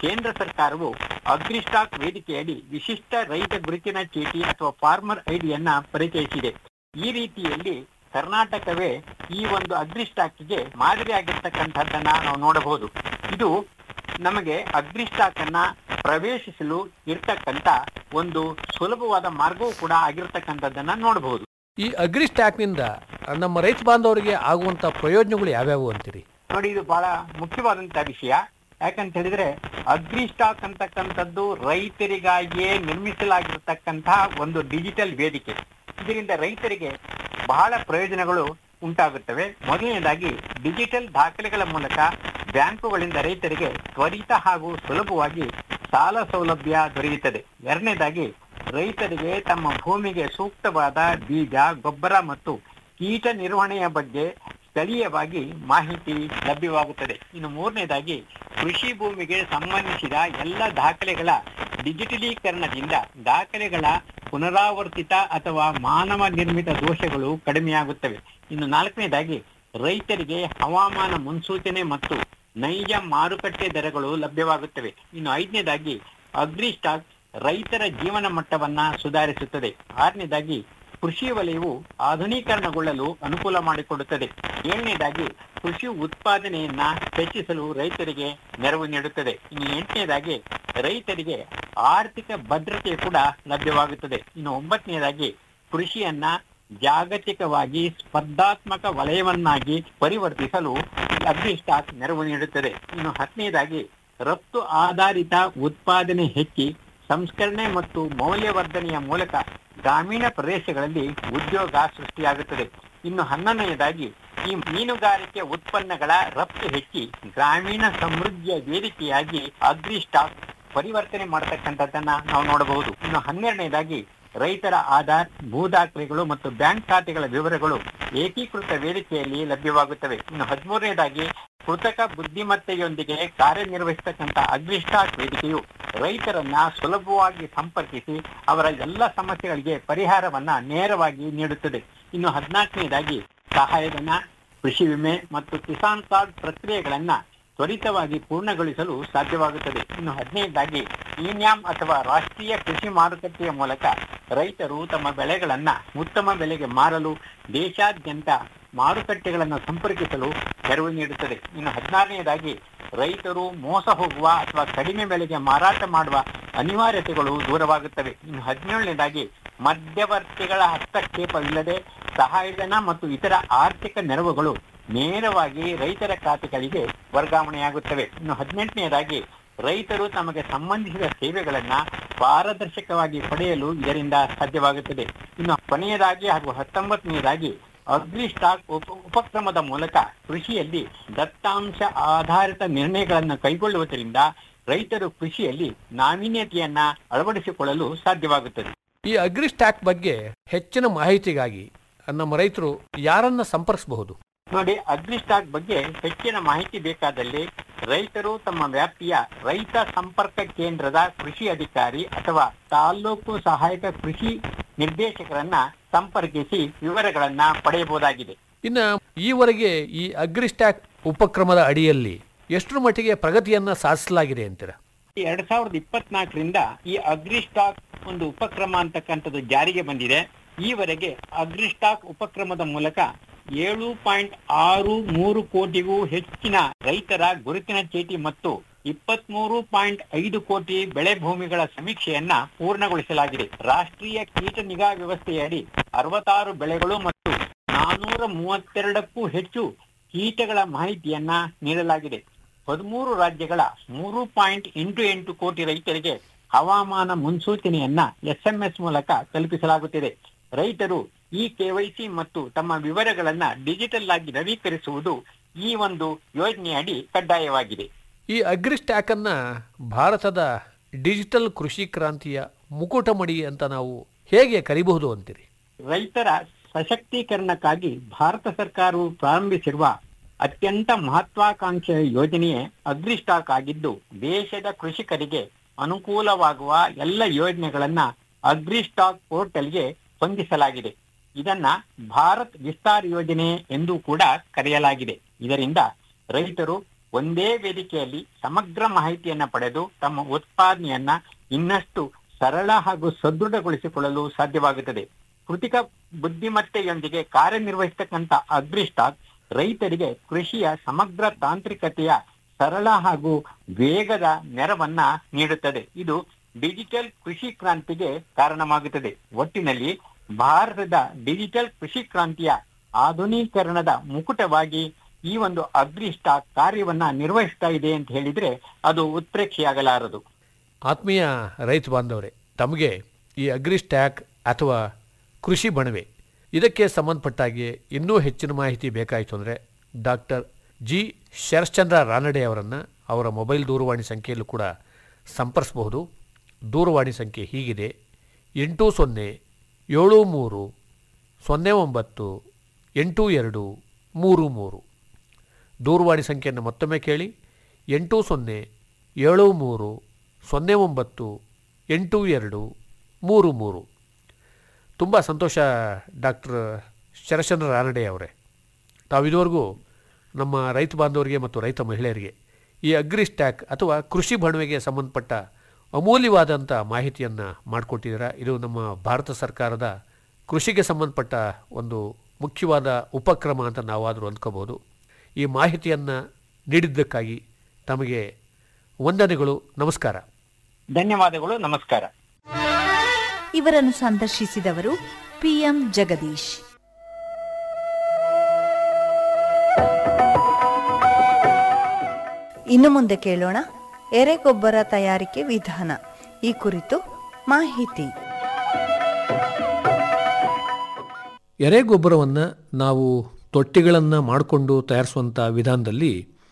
ಕೇಂದ್ರ ಸರ್ಕಾರವು ಅಗ್ರಿಸ್ಟಾಕ್ ವೇದಿಕೆಯಡಿ ವಿಶಿಷ್ಟ ರೈತ ಗುರುತಿನ ಚೀಟಿ ಅಥವಾ ಫಾರ್ಮರ್ ಐಡಿಯನ್ನ ಪರಿಚಯಿಸಿದೆ ಈ ರೀತಿಯಲ್ಲಿ ಕರ್ನಾಟಕವೇ ಈ ಒಂದು ಅಗ್ರಿಸ್ಟಾಕ್ಗೆ ಮಾದರಿಯಾಗಿರ್ತಕ್ಕಂಥದ್ದನ್ನ ನಾವು ನೋಡಬಹುದು ಇದು ನಮಗೆ ಅಗ್ರಿಸ್ಟಾಕ್ ಅನ್ನ ಪ್ರವೇಶಿಸಲು ಇರ್ತಕ್ಕಂಥ ಒಂದು ಸುಲಭವಾದ ಮಾರ್ಗವೂ ಕೂಡ ಆಗಿರ್ತಕ್ಕಂಥದ್ದನ್ನ ನೋಡಬಹುದು
ಈ ಅಗ್ರಿ ಸ್ಟ್ಯಾಕ್ನಿಂದ ನಮ್ಮ ರೈತ ಬಾಂಧವರಿಗೆ ಆಗುವಂತ ಪ್ರಯೋಜನಗಳು ಯಾವ್ಯಾವು ಅಂತೀರಿ
ನೋಡಿ ಇದು ಬಹಳ ಮುಖ್ಯವಾದಂತಹ ವಿಷಯ ಯಾಕಂತ ಹೇಳಿದ್ರೆ ಅಗ್ರಿ ಸ್ಟಾಕ್ ಅಂತಕ್ಕಂಥದ್ದು ರೈತರಿಗಾಗಿಯೇ ನಿರ್ಮಿಸಲಾಗಿರ್ತಕ್ಕಂತಹ ಒಂದು ಡಿಜಿಟಲ್ ವೇದಿಕೆ ಇದರಿಂದ ರೈತರಿಗೆ ಬಹಳ ಪ್ರಯೋಜನಗಳು ಉಂಟಾಗುತ್ತವೆ ಮೊದಲನೇದಾಗಿ ಡಿಜಿಟಲ್ ದಾಖಲೆಗಳ ಮೂಲಕ ಬ್ಯಾಂಕುಗಳಿಂದ ರೈತರಿಗೆ ತ್ವರಿತ ಹಾಗೂ ಸುಲಭವಾಗಿ ಸಾಲ ಸೌಲಭ್ಯ ದೊರೆಯುತ್ತದೆ ಎರಡನೇದಾಗಿ ರೈತರಿಗೆ ತಮ್ಮ ಭೂಮಿಗೆ ಸೂಕ್ತವಾದ ಬೀಜ ಗೊಬ್ಬರ ಮತ್ತು ಕೀಟ ನಿರ್ವಹಣೆಯ ಬಗ್ಗೆ ಸ್ಥಳೀಯವಾಗಿ ಮಾಹಿತಿ ಲಭ್ಯವಾಗುತ್ತದೆ ಇನ್ನು ಮೂರನೇದಾಗಿ ಕೃಷಿ ಭೂಮಿಗೆ ಸಂಬಂಧಿಸಿದ ಎಲ್ಲ ದಾಖಲೆಗಳ ಡಿಜಿಟಲೀಕರಣದಿಂದ ದಾಖಲೆಗಳ ಪುನರಾವರ್ತಿತ ಅಥವಾ ಮಾನವ ನಿರ್ಮಿತ ದೋಷಗಳು ಕಡಿಮೆಯಾಗುತ್ತವೆ ಇನ್ನು ನಾಲ್ಕನೇದಾಗಿ ರೈತರಿಗೆ ಹವಾಮಾನ ಮುನ್ಸೂಚನೆ ಮತ್ತು ನೈಜ ಮಾರುಕಟ್ಟೆ ದರಗಳು ಲಭ್ಯವಾಗುತ್ತವೆ ಇನ್ನು ಐದನೇದಾಗಿ ಅಗ್ರಿ ಸ್ಟಾಕ್ ರೈತರ ಜೀವನ ಮಟ್ಟವನ್ನ ಸುಧಾರಿಸುತ್ತದೆ ಆರನೇದಾಗಿ ಕೃಷಿ ವಲಯವು ಆಧುನೀಕರಣಗೊಳ್ಳಲು ಅನುಕೂಲ ಮಾಡಿಕೊಡುತ್ತದೆ ಏಳನೇದಾಗಿ ಕೃಷಿ ಉತ್ಪಾದನೆಯನ್ನ ಹೆಚ್ಚಿಸಲು ರೈತರಿಗೆ ನೆರವು ನೀಡುತ್ತದೆ ಇನ್ನು ಎಂಟನೇದಾಗಿ ರೈತರಿಗೆ ಆರ್ಥಿಕ ಭದ್ರತೆ ಕೂಡ ಲಭ್ಯವಾಗುತ್ತದೆ ಇನ್ನು ಒಂಬತ್ತನೇದಾಗಿ ಕೃಷಿಯನ್ನ ಜಾಗತಿಕವಾಗಿ ಸ್ಪರ್ಧಾತ್ಮಕ ವಲಯವನ್ನಾಗಿ ಪರಿವರ್ತಿಸಲು ಅಗ್ರಿ ಸ್ಟಾಕ್ ನೆರವು ನೀಡುತ್ತದೆ ಇನ್ನು ಹತ್ತನೇದಾಗಿ ರಫ್ತು ಆಧಾರಿತ ಉತ್ಪಾದನೆ ಹೆಚ್ಚಿ ಸಂಸ್ಕರಣೆ ಮತ್ತು ಮೌಲ್ಯವರ್ಧನೆಯ ಮೂಲಕ ಗ್ರಾಮೀಣ ಪ್ರದೇಶಗಳಲ್ಲಿ ಉದ್ಯೋಗ ಸೃಷ್ಟಿಯಾಗುತ್ತದೆ ಇನ್ನು ಹನ್ನೊಂದನೇದಾಗಿ ಈ ಮೀನುಗಾರಿಕೆ ಉತ್ಪನ್ನಗಳ ರಫ್ತು ಹೆಚ್ಚಿ ಗ್ರಾಮೀಣ ಸಮೃದ್ಧಿಯ ವೇದಿಕೆಯಾಗಿ ಅಗ್ರಿ ಸ್ಟಾಕ್ ಪರಿವರ್ತನೆ ಮಾಡತಕ್ಕಂಥದ್ದನ್ನ ನಾವು ನೋಡಬಹುದು ಇನ್ನು ಹನ್ನೆರಡನೇದಾಗಿ ರೈತರ ಆಧಾರ್ ಭೂ ದಾಖಲೆಗಳು ಮತ್ತು ಬ್ಯಾಂಕ್ ಖಾತೆಗಳ ವಿವರಗಳು ಏಕೀಕೃತ ವೇದಿಕೆಯಲ್ಲಿ ಲಭ್ಯವಾಗುತ್ತವೆ ಇನ್ನು ಹದಿಮೂರನೇದಾಗಿ ಕೃತಕ ಬುದ್ಧಿಮತ್ತೆಯೊಂದಿಗೆ ಕಾರ್ಯನಿರ್ವಹಿಸತಕ್ಕಂಥ ಅಗ್ರಿಸ್ಟಾಕ್ ವೇದಿಕೆಯು ರೈತರನ್ನ ಸುಲಭವಾಗಿ ಸಂಪರ್ಕಿಸಿ ಅವರ ಎಲ್ಲ ಸಮಸ್ಯೆಗಳಿಗೆ ಪರಿಹಾರವನ್ನ ನೇರವಾಗಿ ನೀಡುತ್ತದೆ ಇನ್ನು ಹದಿನಾಲ್ಕನೇದಾಗಿ ಸಹಾಯಧನ ಕೃಷಿ ವಿಮೆ ಮತ್ತು ಕಿಸಾನ್ ಕಾರ್ಡ್ ಪ್ರಕ್ರಿಯೆಗಳನ್ನ ತ್ವರಿತವಾಗಿ ಪೂರ್ಣಗೊಳಿಸಲು ಸಾಧ್ಯವಾಗುತ್ತದೆ ಇನ್ನು ಹದಿನೈದಾಗಿ ಇನ್ಯಾಮ್ ಅಥವಾ ರಾಷ್ಟ್ರೀಯ ಕೃಷಿ ಮಾರುಕಟ್ಟೆಯ ಮೂಲಕ ರೈತರು ತಮ್ಮ ಬೆಳೆಗಳನ್ನ ಉತ್ತಮ ಬೆಲೆಗೆ ಮಾರಲು ದೇಶಾದ್ಯಂತ ಮಾರುಕಟ್ಟೆಗಳನ್ನು ಸಂಪರ್ಕಿಸಲು ನೆರವು ನೀಡುತ್ತದೆ ಇನ್ನು ಹದಿನಾರನೆಯದಾಗಿ ರೈತರು ಮೋಸ ಹೋಗುವ ಅಥವಾ ಕಡಿಮೆ ಬೆಲೆಗೆ ಮಾರಾಟ ಮಾಡುವ ಅನಿವಾರ್ಯತೆಗಳು ದೂರವಾಗುತ್ತವೆ ಇನ್ನು ಹದಿನೇಳನೇದಾಗಿ ಮಧ್ಯವರ್ತಿಗಳ ಹಸ್ತಕ್ಷೇಪವಿಲ್ಲದೆ ಸಹಾಯಧನ ಮತ್ತು ಇತರ ಆರ್ಥಿಕ ನೆರವುಗಳು ನೇರವಾಗಿ ರೈತರ ಖಾತೆಗಳಿಗೆ ವರ್ಗಾವಣೆಯಾಗುತ್ತವೆ ಇನ್ನು ಹದಿನೆಂಟನೆಯದಾಗಿ ರೈತರು ತಮಗೆ ಸಂಬಂಧಿಸಿದ ಸೇವೆಗಳನ್ನ ಪಾರದರ್ಶಕವಾಗಿ ಪಡೆಯಲು ಇದರಿಂದ ಸಾಧ್ಯವಾಗುತ್ತದೆ ಇನ್ನು ಕೊನೆಯದಾಗಿ ಹಾಗೂ ಹತ್ತೊಂಬತ್ತನೆಯದಾಗಿ ಅಗ್ರಿ ಸ್ಟಾಕ್ ಉಪ- ಉಪಕ್ರಮದ ಮೂಲಕ ಕೃಷಿಯಲ್ಲಿ ದತ್ತಾಂಶ ಆಧಾರಿತ ನಿರ್ಣಯಗಳನ್ನು ಕೈಗೊಳ್ಳುವುದರಿಂದ ರೈತರು ಕೃಷಿಯಲ್ಲಿ ನಾವೀನ್ಯತೆಯನ್ನ ಅಳವಡಿಸಿಕೊಳ್ಳಲು ಸಾಧ್ಯವಾಗುತ್ತದೆ
ಈ ಅಗ್ರಿ ಸ್ಟ್ಯಾಕ್ ಬಗ್ಗೆ ಹೆಚ್ಚಿನ ಮಾಹಿತಿಗಾಗಿ ನಮ್ಮ ರೈತರು ಯಾರನ್ನ ಸಂಪರ್ಕಿಸಬಹುದು
ನೋಡಿ ಅಗ್ರಿ ಸ್ಟಾಕ್ ಬಗ್ಗೆ ಹೆಚ್ಚಿನ ಮಾಹಿತಿ ಬೇಕಾದಲ್ಲಿ ರೈತರು ತಮ್ಮ ವ್ಯಾಪ್ತಿಯ ರೈತ ಸಂಪರ್ಕ ಕೇಂದ್ರದ ಕೃಷಿ ಅಧಿಕಾರಿ ಅಥವಾ ತಾಲ್ಲೂಕು ಸಹಾಯಕ ಕೃಷಿ ನಿರ್ದೇಶಕರನ್ನ ಸಂಪರ್ಕಿಸಿ ವಿವರಗಳನ್ನ ಪಡೆಯಬಹುದಾಗಿದೆ
ಇನ್ನ ಈವರೆಗೆ ಈ ಅಗ್ರಿ ಸ್ಟ್ಯಾಕ್ ಉಪಕ್ರಮದ ಅಡಿಯಲ್ಲಿ ಎಷ್ಟರ ಮಟ್ಟಿಗೆ ಪ್ರಗತಿಯನ್ನ ಸಾಧಿಸಲಾಗಿದೆ ಅಂತೀರಾ
ಎರಡ್ ಸಾವಿರದ ಇಪ್ಪತ್ನಾಲ್ಕರಿಂದ ಈ ಅಗ್ರಿ ಸ್ಟಾಕ್ ಒಂದು ಉಪಕ್ರಮ ಅಂತಕ್ಕಂಥದ್ದು ಜಾರಿಗೆ ಬಂದಿದೆ ಈವರೆಗೆ ಅಗ್ರಿ ಸ್ಟಾಕ್ ಉಪಕ್ರಮದ ಮೂಲಕ ಏಳು ಪಾಯಿಂಟ್ ಆರು ಮೂರು ಕೋಟಿಗೂ ಹೆಚ್ಚಿನ ರೈತರ ಗುರುತಿನ ಚೀಟಿ ಮತ್ತು ಇಪ್ಪತ್ಮೂರು ಪಾಯಿಂಟ್ ಐದು ಕೋಟಿ ಬೆಳೆ ಭೂಮಿಗಳ ಸಮೀಕ್ಷೆಯನ್ನ ಪೂರ್ಣಗೊಳಿಸಲಾಗಿದೆ ರಾಷ್ಟ್ರೀಯ ಕೀಟ ನಿಗಾ ವ್ಯವಸ್ಥೆಯಡಿ ಅರವತ್ತಾರು ಬೆಳೆಗಳು ಮತ್ತು ನಾನೂರ ಮೂವತ್ತೆರಡಕ್ಕೂ ಹೆಚ್ಚು ಕೀಟಗಳ ಮಾಹಿತಿಯನ್ನ ನೀಡಲಾಗಿದೆ ಹದಿಮೂರು ರಾಜ್ಯಗಳ ಮೂರು ಪಾಯಿಂಟ್ ಎಂಟು ಎಂಟು ಕೋಟಿ ರೈತರಿಗೆ ಹವಾಮಾನ ಮುನ್ಸೂಚನೆಯನ್ನ ಎಸ್ಎಂಎಸ್ ಮೂಲಕ ತಲುಪಿಸಲಾಗುತ್ತಿದೆ ರೈತರು ಈ ಕೆವೈಸಿ ಮತ್ತು ತಮ್ಮ ವಿವರಗಳನ್ನ ಡಿಜಿಟಲ್ ಆಗಿ ನವೀಕರಿಸುವುದು ಈ ಒಂದು ಯೋಜನೆಯಡಿ ಕಡ್ಡಾಯವಾಗಿದೆ
ಈ ಅಗ್ರಿ ಸ್ಟ್ಯಾಕ್ ಅನ್ನ ಭಾರತದ ಡಿಜಿಟಲ್ ಕೃಷಿ ಕ್ರಾಂತಿಯ ಮುಕುಟಮಡಿ ಅಂತ ನಾವು ಹೇಗೆ ಕರಿಬಹುದು ಅಂತೀರಿ
ರೈತರ ಸಶಕ್ತೀಕರಣಕ್ಕಾಗಿ ಭಾರತ ಸರ್ಕಾರವು ಪ್ರಾರಂಭಿಸಿರುವ ಅತ್ಯಂತ ಮಹತ್ವಾಕಾಂಕ್ಷೆಯ ಯೋಜನೆಯೇ ಅಗ್ರಿ ಸ್ಟಾಕ್ ಆಗಿದ್ದು ದೇಶದ ಕೃಷಿಕರಿಗೆ ಅನುಕೂಲವಾಗುವ ಎಲ್ಲ ಯೋಜನೆಗಳನ್ನ ಅಗ್ರಿ ಸ್ಟಾಕ್ ಪೋರ್ಟಲ್ಗೆ ಹೊಂದಿಸಲಾಗಿದೆ ಇದನ್ನ ಭಾರತ್ ವಿಸ್ತಾರ್ ಯೋಜನೆ ಎಂದು ಕೂಡ ಕರೆಯಲಾಗಿದೆ ಇದರಿಂದ ರೈತರು ಒಂದೇ ವೇದಿಕೆಯಲ್ಲಿ ಸಮಗ್ರ ಮಾಹಿತಿಯನ್ನ ಪಡೆದು ತಮ್ಮ ಉತ್ಪಾದನೆಯನ್ನ ಇನ್ನಷ್ಟು ಸರಳ ಹಾಗೂ ಸದೃಢಗೊಳಿಸಿಕೊಳ್ಳಲು ಸಾಧ್ಯವಾಗುತ್ತದೆ ಕೃತಿಕ ಬುದ್ಧಿಮತ್ತೆಯೊಂದಿಗೆ ಕಾರ್ಯನಿರ್ವಹಿಸತಕ್ಕಂತ ಅಗ್ರಿಸ್ಟಾಕ್ ರೈತರಿಗೆ ಕೃಷಿಯ ಸಮಗ್ರ ತಾಂತ್ರಿಕತೆಯ ಸರಳ ಹಾಗೂ ವೇಗದ ನೆರವನ್ನ ನೀಡುತ್ತದೆ ಇದು ಡಿಜಿಟಲ್ ಕೃಷಿ ಕ್ರಾಂತಿಗೆ ಕಾರಣವಾಗುತ್ತದೆ ಒಟ್ಟಿನಲ್ಲಿ ಭಾರತದ ಡಿಜಿಟಲ್ ಕೃಷಿ ಕ್ರಾಂತಿಯ ಆಧುನೀಕರಣದ ಮುಕುಟವಾಗಿ ಈ ಒಂದು ಅಗ್ರಿಸ್ಟಾಕ್ ಕಾರ್ಯವನ್ನ ನಿರ್ವಹಿಸ್ತಾ ಇದೆ ಅಂತ ಹೇಳಿದ್ರೆ ಅದು ಉತ್ಪ್ರೇಕ್ಷೆಯಾಗಲಾರದು
ಆತ್ಮೀಯ ರೈತ ಬಾಂಧವರೇ ತಮಗೆ ಈ ಅಗ್ರಿಸ್ಟ್ಯಾಕ್ ಅಥವಾ ಕೃಷಿ ಬಣವೆ ಇದಕ್ಕೆ ಸಂಬಂಧಪಟ್ಟಾಗೆ ಇನ್ನೂ ಹೆಚ್ಚಿನ ಮಾಹಿತಿ ಬೇಕಾಯಿತು ಅಂದರೆ ಡಾಕ್ಟರ್ ಜಿ ಶರಶ್ಚಂದ್ರ ರಾನಡೆ ಅವರನ್ನು ಅವರ ಮೊಬೈಲ್ ದೂರವಾಣಿ ಸಂಖ್ಯೆಯಲ್ಲೂ ಕೂಡ ಸಂಪರ್ಸಬಹುದು ದೂರವಾಣಿ ಸಂಖ್ಯೆ ಹೀಗಿದೆ ಎಂಟು ಸೊನ್ನೆ ಏಳು ಮೂರು ಸೊನ್ನೆ ಒಂಬತ್ತು ಎಂಟು ಎರಡು ಮೂರು ಮೂರು ದೂರವಾಣಿ ಸಂಖ್ಯೆಯನ್ನು ಮತ್ತೊಮ್ಮೆ ಕೇಳಿ ಎಂಟು ಸೊನ್ನೆ ಏಳು ಮೂರು ಸೊನ್ನೆ ಒಂಬತ್ತು ಎಂಟು ಎರಡು ಮೂರು ಮೂರು ತುಂಬ ಸಂತೋಷ ಡಾಕ್ಟರ್ ಶರಶ್ಚಂದ್ರ ರಾನಡೆ ಅವರೇ ತಾವು ಇದುವರೆಗೂ ನಮ್ಮ ರೈತ ಬಾಂಧವರಿಗೆ ಮತ್ತು ರೈತ ಮಹಿಳೆಯರಿಗೆ ಈ ಅಗ್ರಿ ಸ್ಟ್ಯಾಕ್ ಅಥವಾ ಕೃಷಿ ಬಣವೆಗೆ ಸಂಬಂಧಪಟ್ಟ ಅಮೂಲ್ಯವಾದಂಥ ಮಾಹಿತಿಯನ್ನು ಮಾಡಿಕೊಟ್ಟಿದ್ದೀರಾ ಇದು ನಮ್ಮ ಭಾರತ ಸರ್ಕಾರದ ಕೃಷಿಗೆ ಸಂಬಂಧಪಟ್ಟ ಒಂದು ಮುಖ್ಯವಾದ ಉಪಕ್ರಮ ಅಂತ ನಾವಾದರೂ ಅಂದ್ಕೋಬೋದು ಈ ಮಾಹಿತಿಯನ್ನು ನೀಡಿದ್ದಕ್ಕಾಗಿ ತಮಗೆ ವಂದನೆಗಳು ನಮಸ್ಕಾರ
ಧನ್ಯವಾದಗಳು ನಮಸ್ಕಾರ
ಇವರನ್ನು ಸಂದರ್ಶಿಸಿದವರು ಪಿಎಂ ಜಗದೀಶ್ ಇನ್ನು ಮುಂದೆ ಕೇಳೋಣ ಎರೆಗೊಬ್ಬರ ತಯಾರಿಕೆ ವಿಧಾನ ಈ ಕುರಿತು ಮಾಹಿತಿ
ಎರೆಗೊಬ್ಬರವನ್ನು ನಾವು ತೊಟ್ಟಿಗಳನ್ನು ಮಾಡಿಕೊಂಡು ತಯಾರಿಸುವಂಥ ವಿಧಾನದಲ್ಲಿ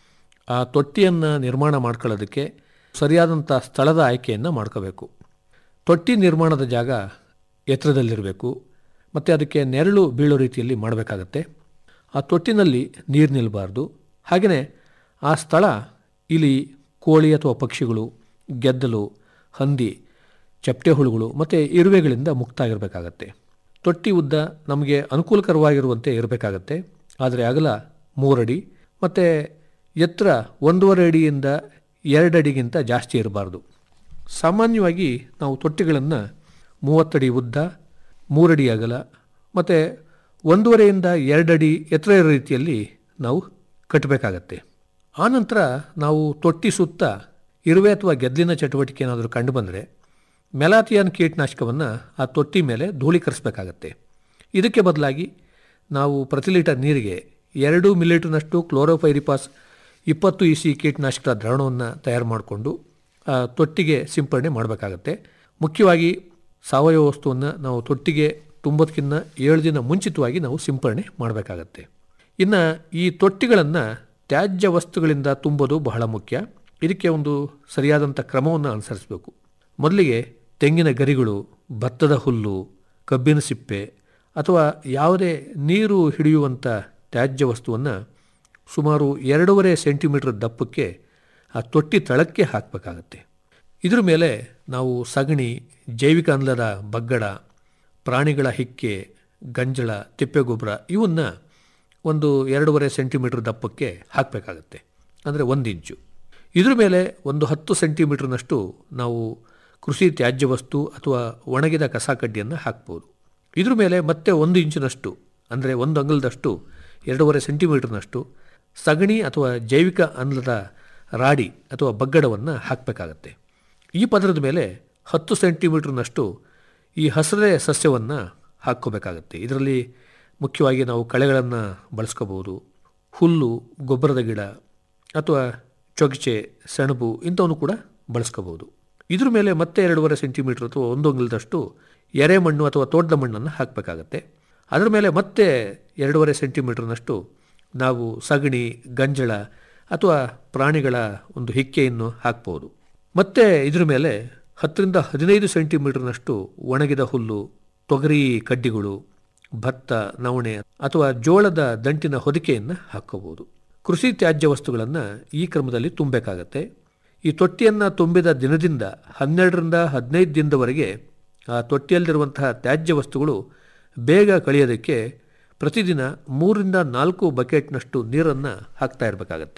ಆ ತೊಟ್ಟಿಯನ್ನು ನಿರ್ಮಾಣ ಮಾಡ್ಕೊಳ್ಳೋದಕ್ಕೆ ಸರಿಯಾದಂಥ ಸ್ಥಳದ ಆಯ್ಕೆಯನ್ನು ಮಾಡ್ಕೋಬೇಕು ತೊಟ್ಟಿ ನಿರ್ಮಾಣದ ಜಾಗ ಎತ್ತರದಲ್ಲಿರಬೇಕು ಮತ್ತು ಅದಕ್ಕೆ ನೆರಳು ಬೀಳೋ ರೀತಿಯಲ್ಲಿ ಮಾಡಬೇಕಾಗತ್ತೆ ಆ ತೊಟ್ಟಿನಲ್ಲಿ ನೀರು ನಿಲ್ಲಬಾರ್ದು ಹಾಗೆಯೇ ಆ ಸ್ಥಳ ಇಲಿ ಕೋಳಿ ಅಥವಾ ಪಕ್ಷಿಗಳು ಗೆದ್ದಲು ಹಂದಿ ಚಪ್ಪಟೆ ಹುಳುಗಳು ಮತ್ತು ಇರುವೆಗಳಿಂದ ಮುಕ್ತ ಆಗಿರಬೇಕಾಗತ್ತೆ ತೊಟ್ಟಿ ಉದ್ದ ನಮಗೆ ಅನುಕೂಲಕರವಾಗಿರುವಂತೆ ಇರಬೇಕಾಗತ್ತೆ ಆದರೆ ಅಗಲ ಮೂರಡಿ ಮತ್ತು ಎತ್ತರ ಒಂದೂವರೆ ಅಡಿಯಿಂದ ಎರಡು ಅಡಿಗಿಂತ ಜಾಸ್ತಿ ಇರಬಾರ್ದು ಸಾಮಾನ್ಯವಾಗಿ ನಾವು ತೊಟ್ಟಿಗಳನ್ನು ಮೂವತ್ತಡಿ ಉದ್ದ ಮೂರಡಿ ಅಗಲ ಮತ್ತು ಒಂದೂವರೆಯಿಂದ ಎರಡು ಅಡಿ ಎತ್ತರ ಇರೋ ರೀತಿಯಲ್ಲಿ ನಾವು ಕಟ್ಟಬೇಕಾಗತ್ತೆ ಆನಂತರ ನಾವು ತೊಟ್ಟಿ ಸುತ್ತ ಇರುವೆ ಅಥವಾ ಗೆದ್ಲಿನ ಚಟುವಟಿಕೆ ಏನಾದರೂ ಕಂಡುಬಂದರೆ ಮೆಲಾಥಿಯಾನ್ ಕೀಟನಾಶಕವನ್ನು ಆ ತೊಟ್ಟಿ ಮೇಲೆ ಧೂಳೀಕರಿಸಬೇಕಾಗತ್ತೆ ಇದಕ್ಕೆ ಬದಲಾಗಿ ನಾವು ಪ್ರತಿ ಲೀಟರ್ ನೀರಿಗೆ ಎರಡು ಮಿಲಿಲೀಟರ್ನಷ್ಟು ಕ್ಲೋರೋಫೈರಿಪಾಸ್ ಇಪ್ಪತ್ತು ಇ ಸಿ ಕೀಟನಾಶಕದ ದ್ರಾವಣವನ್ನು ತಯಾರು ಮಾಡಿಕೊಂಡು ಆ ತೊಟ್ಟಿಗೆ ಸಿಂಪಡಣೆ ಮಾಡಬೇಕಾಗತ್ತೆ ಮುಖ್ಯವಾಗಿ ಸಾವಯವ ವಸ್ತುವನ್ನು ನಾವು ತೊಟ್ಟಿಗೆ ತುಂಬೋದಕ್ಕಿಂತ ಏಳು ದಿನ ಮುಂಚಿತವಾಗಿ ನಾವು ಸಿಂಪಡಣೆ ಮಾಡಬೇಕಾಗತ್ತೆ ಇನ್ನು ಈ ತೊಟ್ಟಿಗಳನ್ನು ತ್ಯಾಜ್ಯ ವಸ್ತುಗಳಿಂದ ತುಂಬೋದು ಬಹಳ ಮುಖ್ಯ ಇದಕ್ಕೆ ಒಂದು ಸರಿಯಾದಂಥ ಕ್ರಮವನ್ನು ಅನುಸರಿಸಬೇಕು ಮೊದಲಿಗೆ ತೆಂಗಿನ ಗರಿಗಳು ಭತ್ತದ ಹುಲ್ಲು ಕಬ್ಬಿನ ಸಿಪ್ಪೆ ಅಥವಾ ಯಾವುದೇ ನೀರು ಹಿಡಿಯುವಂಥ ತ್ಯಾಜ್ಯ ವಸ್ತುವನ್ನು ಸುಮಾರು ಎರಡೂವರೆ ಸೆಂಟಿಮೀಟರ್ ದಪ್ಪಕ್ಕೆ ಆ ತೊಟ್ಟಿ ತಳಕ್ಕೆ ಹಾಕಬೇಕಾಗತ್ತೆ ಇದ್ರ ಮೇಲೆ ನಾವು ಸಗಣಿ ಜೈವಿಕ ಅನಿಲದ ಬಗ್ಗಡ ಪ್ರಾಣಿಗಳ ಹಿಕ್ಕೆ ಗಂಜಳ ತಿಪ್ಪೆಗೊಬ್ಬರ ಇವನ್ನು ಒಂದು ಎರಡೂವರೆ ಸೆಂಟಿಮೀಟರ್ ದಪ್ಪಕ್ಕೆ ಹಾಕಬೇಕಾಗತ್ತೆ ಅಂದರೆ ಒಂದು ಇಂಚು ಇದ್ರ ಮೇಲೆ ಒಂದು ಹತ್ತು ಸೆಂಟಿಮೀಟರ್ನಷ್ಟು ನಾವು ಕೃಷಿ ತ್ಯಾಜ್ಯ ವಸ್ತು ಅಥವಾ ಒಣಗಿದ ಕಸ ಕಡ್ಡಿಯನ್ನು ಹಾಕ್ಬೋದು ಇದ್ರ ಮೇಲೆ ಮತ್ತೆ ಒಂದು ಇಂಚಿನಷ್ಟು ಅಂದರೆ ಒಂದು ಅಂಗಲದಷ್ಟು ಎರಡೂವರೆ ಸೆಂಟಿಮೀಟರ್ನಷ್ಟು ಸಗಣಿ ಅಥವಾ ಜೈವಿಕ ಅನಿಲದ ರಾಡಿ ಅಥವಾ ಬಗ್ಗಡವನ್ನು ಹಾಕಬೇಕಾಗತ್ತೆ ಈ ಪದರದ ಮೇಲೆ ಹತ್ತು ಸೆಂಟಿಮೀಟರ್ನಷ್ಟು ಈ ಹಸಿರೆ ಸಸ್ಯವನ್ನು ಹಾಕ್ಕೋಬೇಕಾಗತ್ತೆ ಇದರಲ್ಲಿ ಮುಖ್ಯವಾಗಿ ನಾವು ಕಳೆಗಳನ್ನು ಬಳಸ್ಕೋಬೋದು ಹುಲ್ಲು ಗೊಬ್ಬರದ ಗಿಡ ಅಥವಾ ಚೊಗಚೆ ಸೆಣಬು ಇಂಥವನ್ನು ಕೂಡ ಬಳಸ್ಕೋಬೋದು ಇದ್ರ ಮೇಲೆ ಮತ್ತೆ ಎರಡೂವರೆ ಸೆಂಟಿಮೀಟರ್ ಅಥವಾ ಒಂದು ಅಂಗಲದಷ್ಟು ಎರೆಮಣ್ಣು ಅಥವಾ ತೋಟದ ಮಣ್ಣನ್ನು ಹಾಕಬೇಕಾಗತ್ತೆ ಅದರ ಮೇಲೆ ಮತ್ತೆ ಎರಡೂವರೆ ಸೆಂಟಿಮೀಟರ್ನಷ್ಟು ನಾವು ಸಗಣಿ ಗಂಜಳ ಅಥವಾ ಪ್ರಾಣಿಗಳ ಒಂದು ಹಿಕ್ಕೆಯನ್ನು ಹಾಕ್ಬೋದು ಮತ್ತೆ ಇದ್ರ ಮೇಲೆ ಹತ್ತರಿಂದ ಹದಿನೈದು ಸೆಂಟಿಮೀಟರ್ನಷ್ಟು ಒಣಗಿದ ಹುಲ್ಲು ತೊಗರಿ ಕಡ್ಡಿಗಳು ಭತ್ತ ನವಣೆ ಅಥವಾ ಜೋಳದ ದಂಟಿನ ಹೊದಿಕೆಯನ್ನು ಹಾಕ್ಕೋಬೋದು ಕೃಷಿ ತ್ಯಾಜ್ಯ ವಸ್ತುಗಳನ್ನು ಈ ಕ್ರಮದಲ್ಲಿ ತುಂಬಬೇಕಾಗತ್ತೆ ಈ ತೊಟ್ಟಿಯನ್ನು ತುಂಬಿದ ದಿನದಿಂದ ಹನ್ನೆರಡರಿಂದ ಹದಿನೈದು ದಿನದವರೆಗೆ ಆ ತೊಟ್ಟಿಯಲ್ಲಿರುವಂತಹ ತ್ಯಾಜ್ಯ ವಸ್ತುಗಳು ಬೇಗ ಕಳೆಯೋದಕ್ಕೆ ಪ್ರತಿದಿನ ಮೂರರಿಂದ ನಾಲ್ಕು ಬಕೆಟ್ನಷ್ಟು ನೀರನ್ನು ಹಾಕ್ತಾ ಇರಬೇಕಾಗತ್ತೆ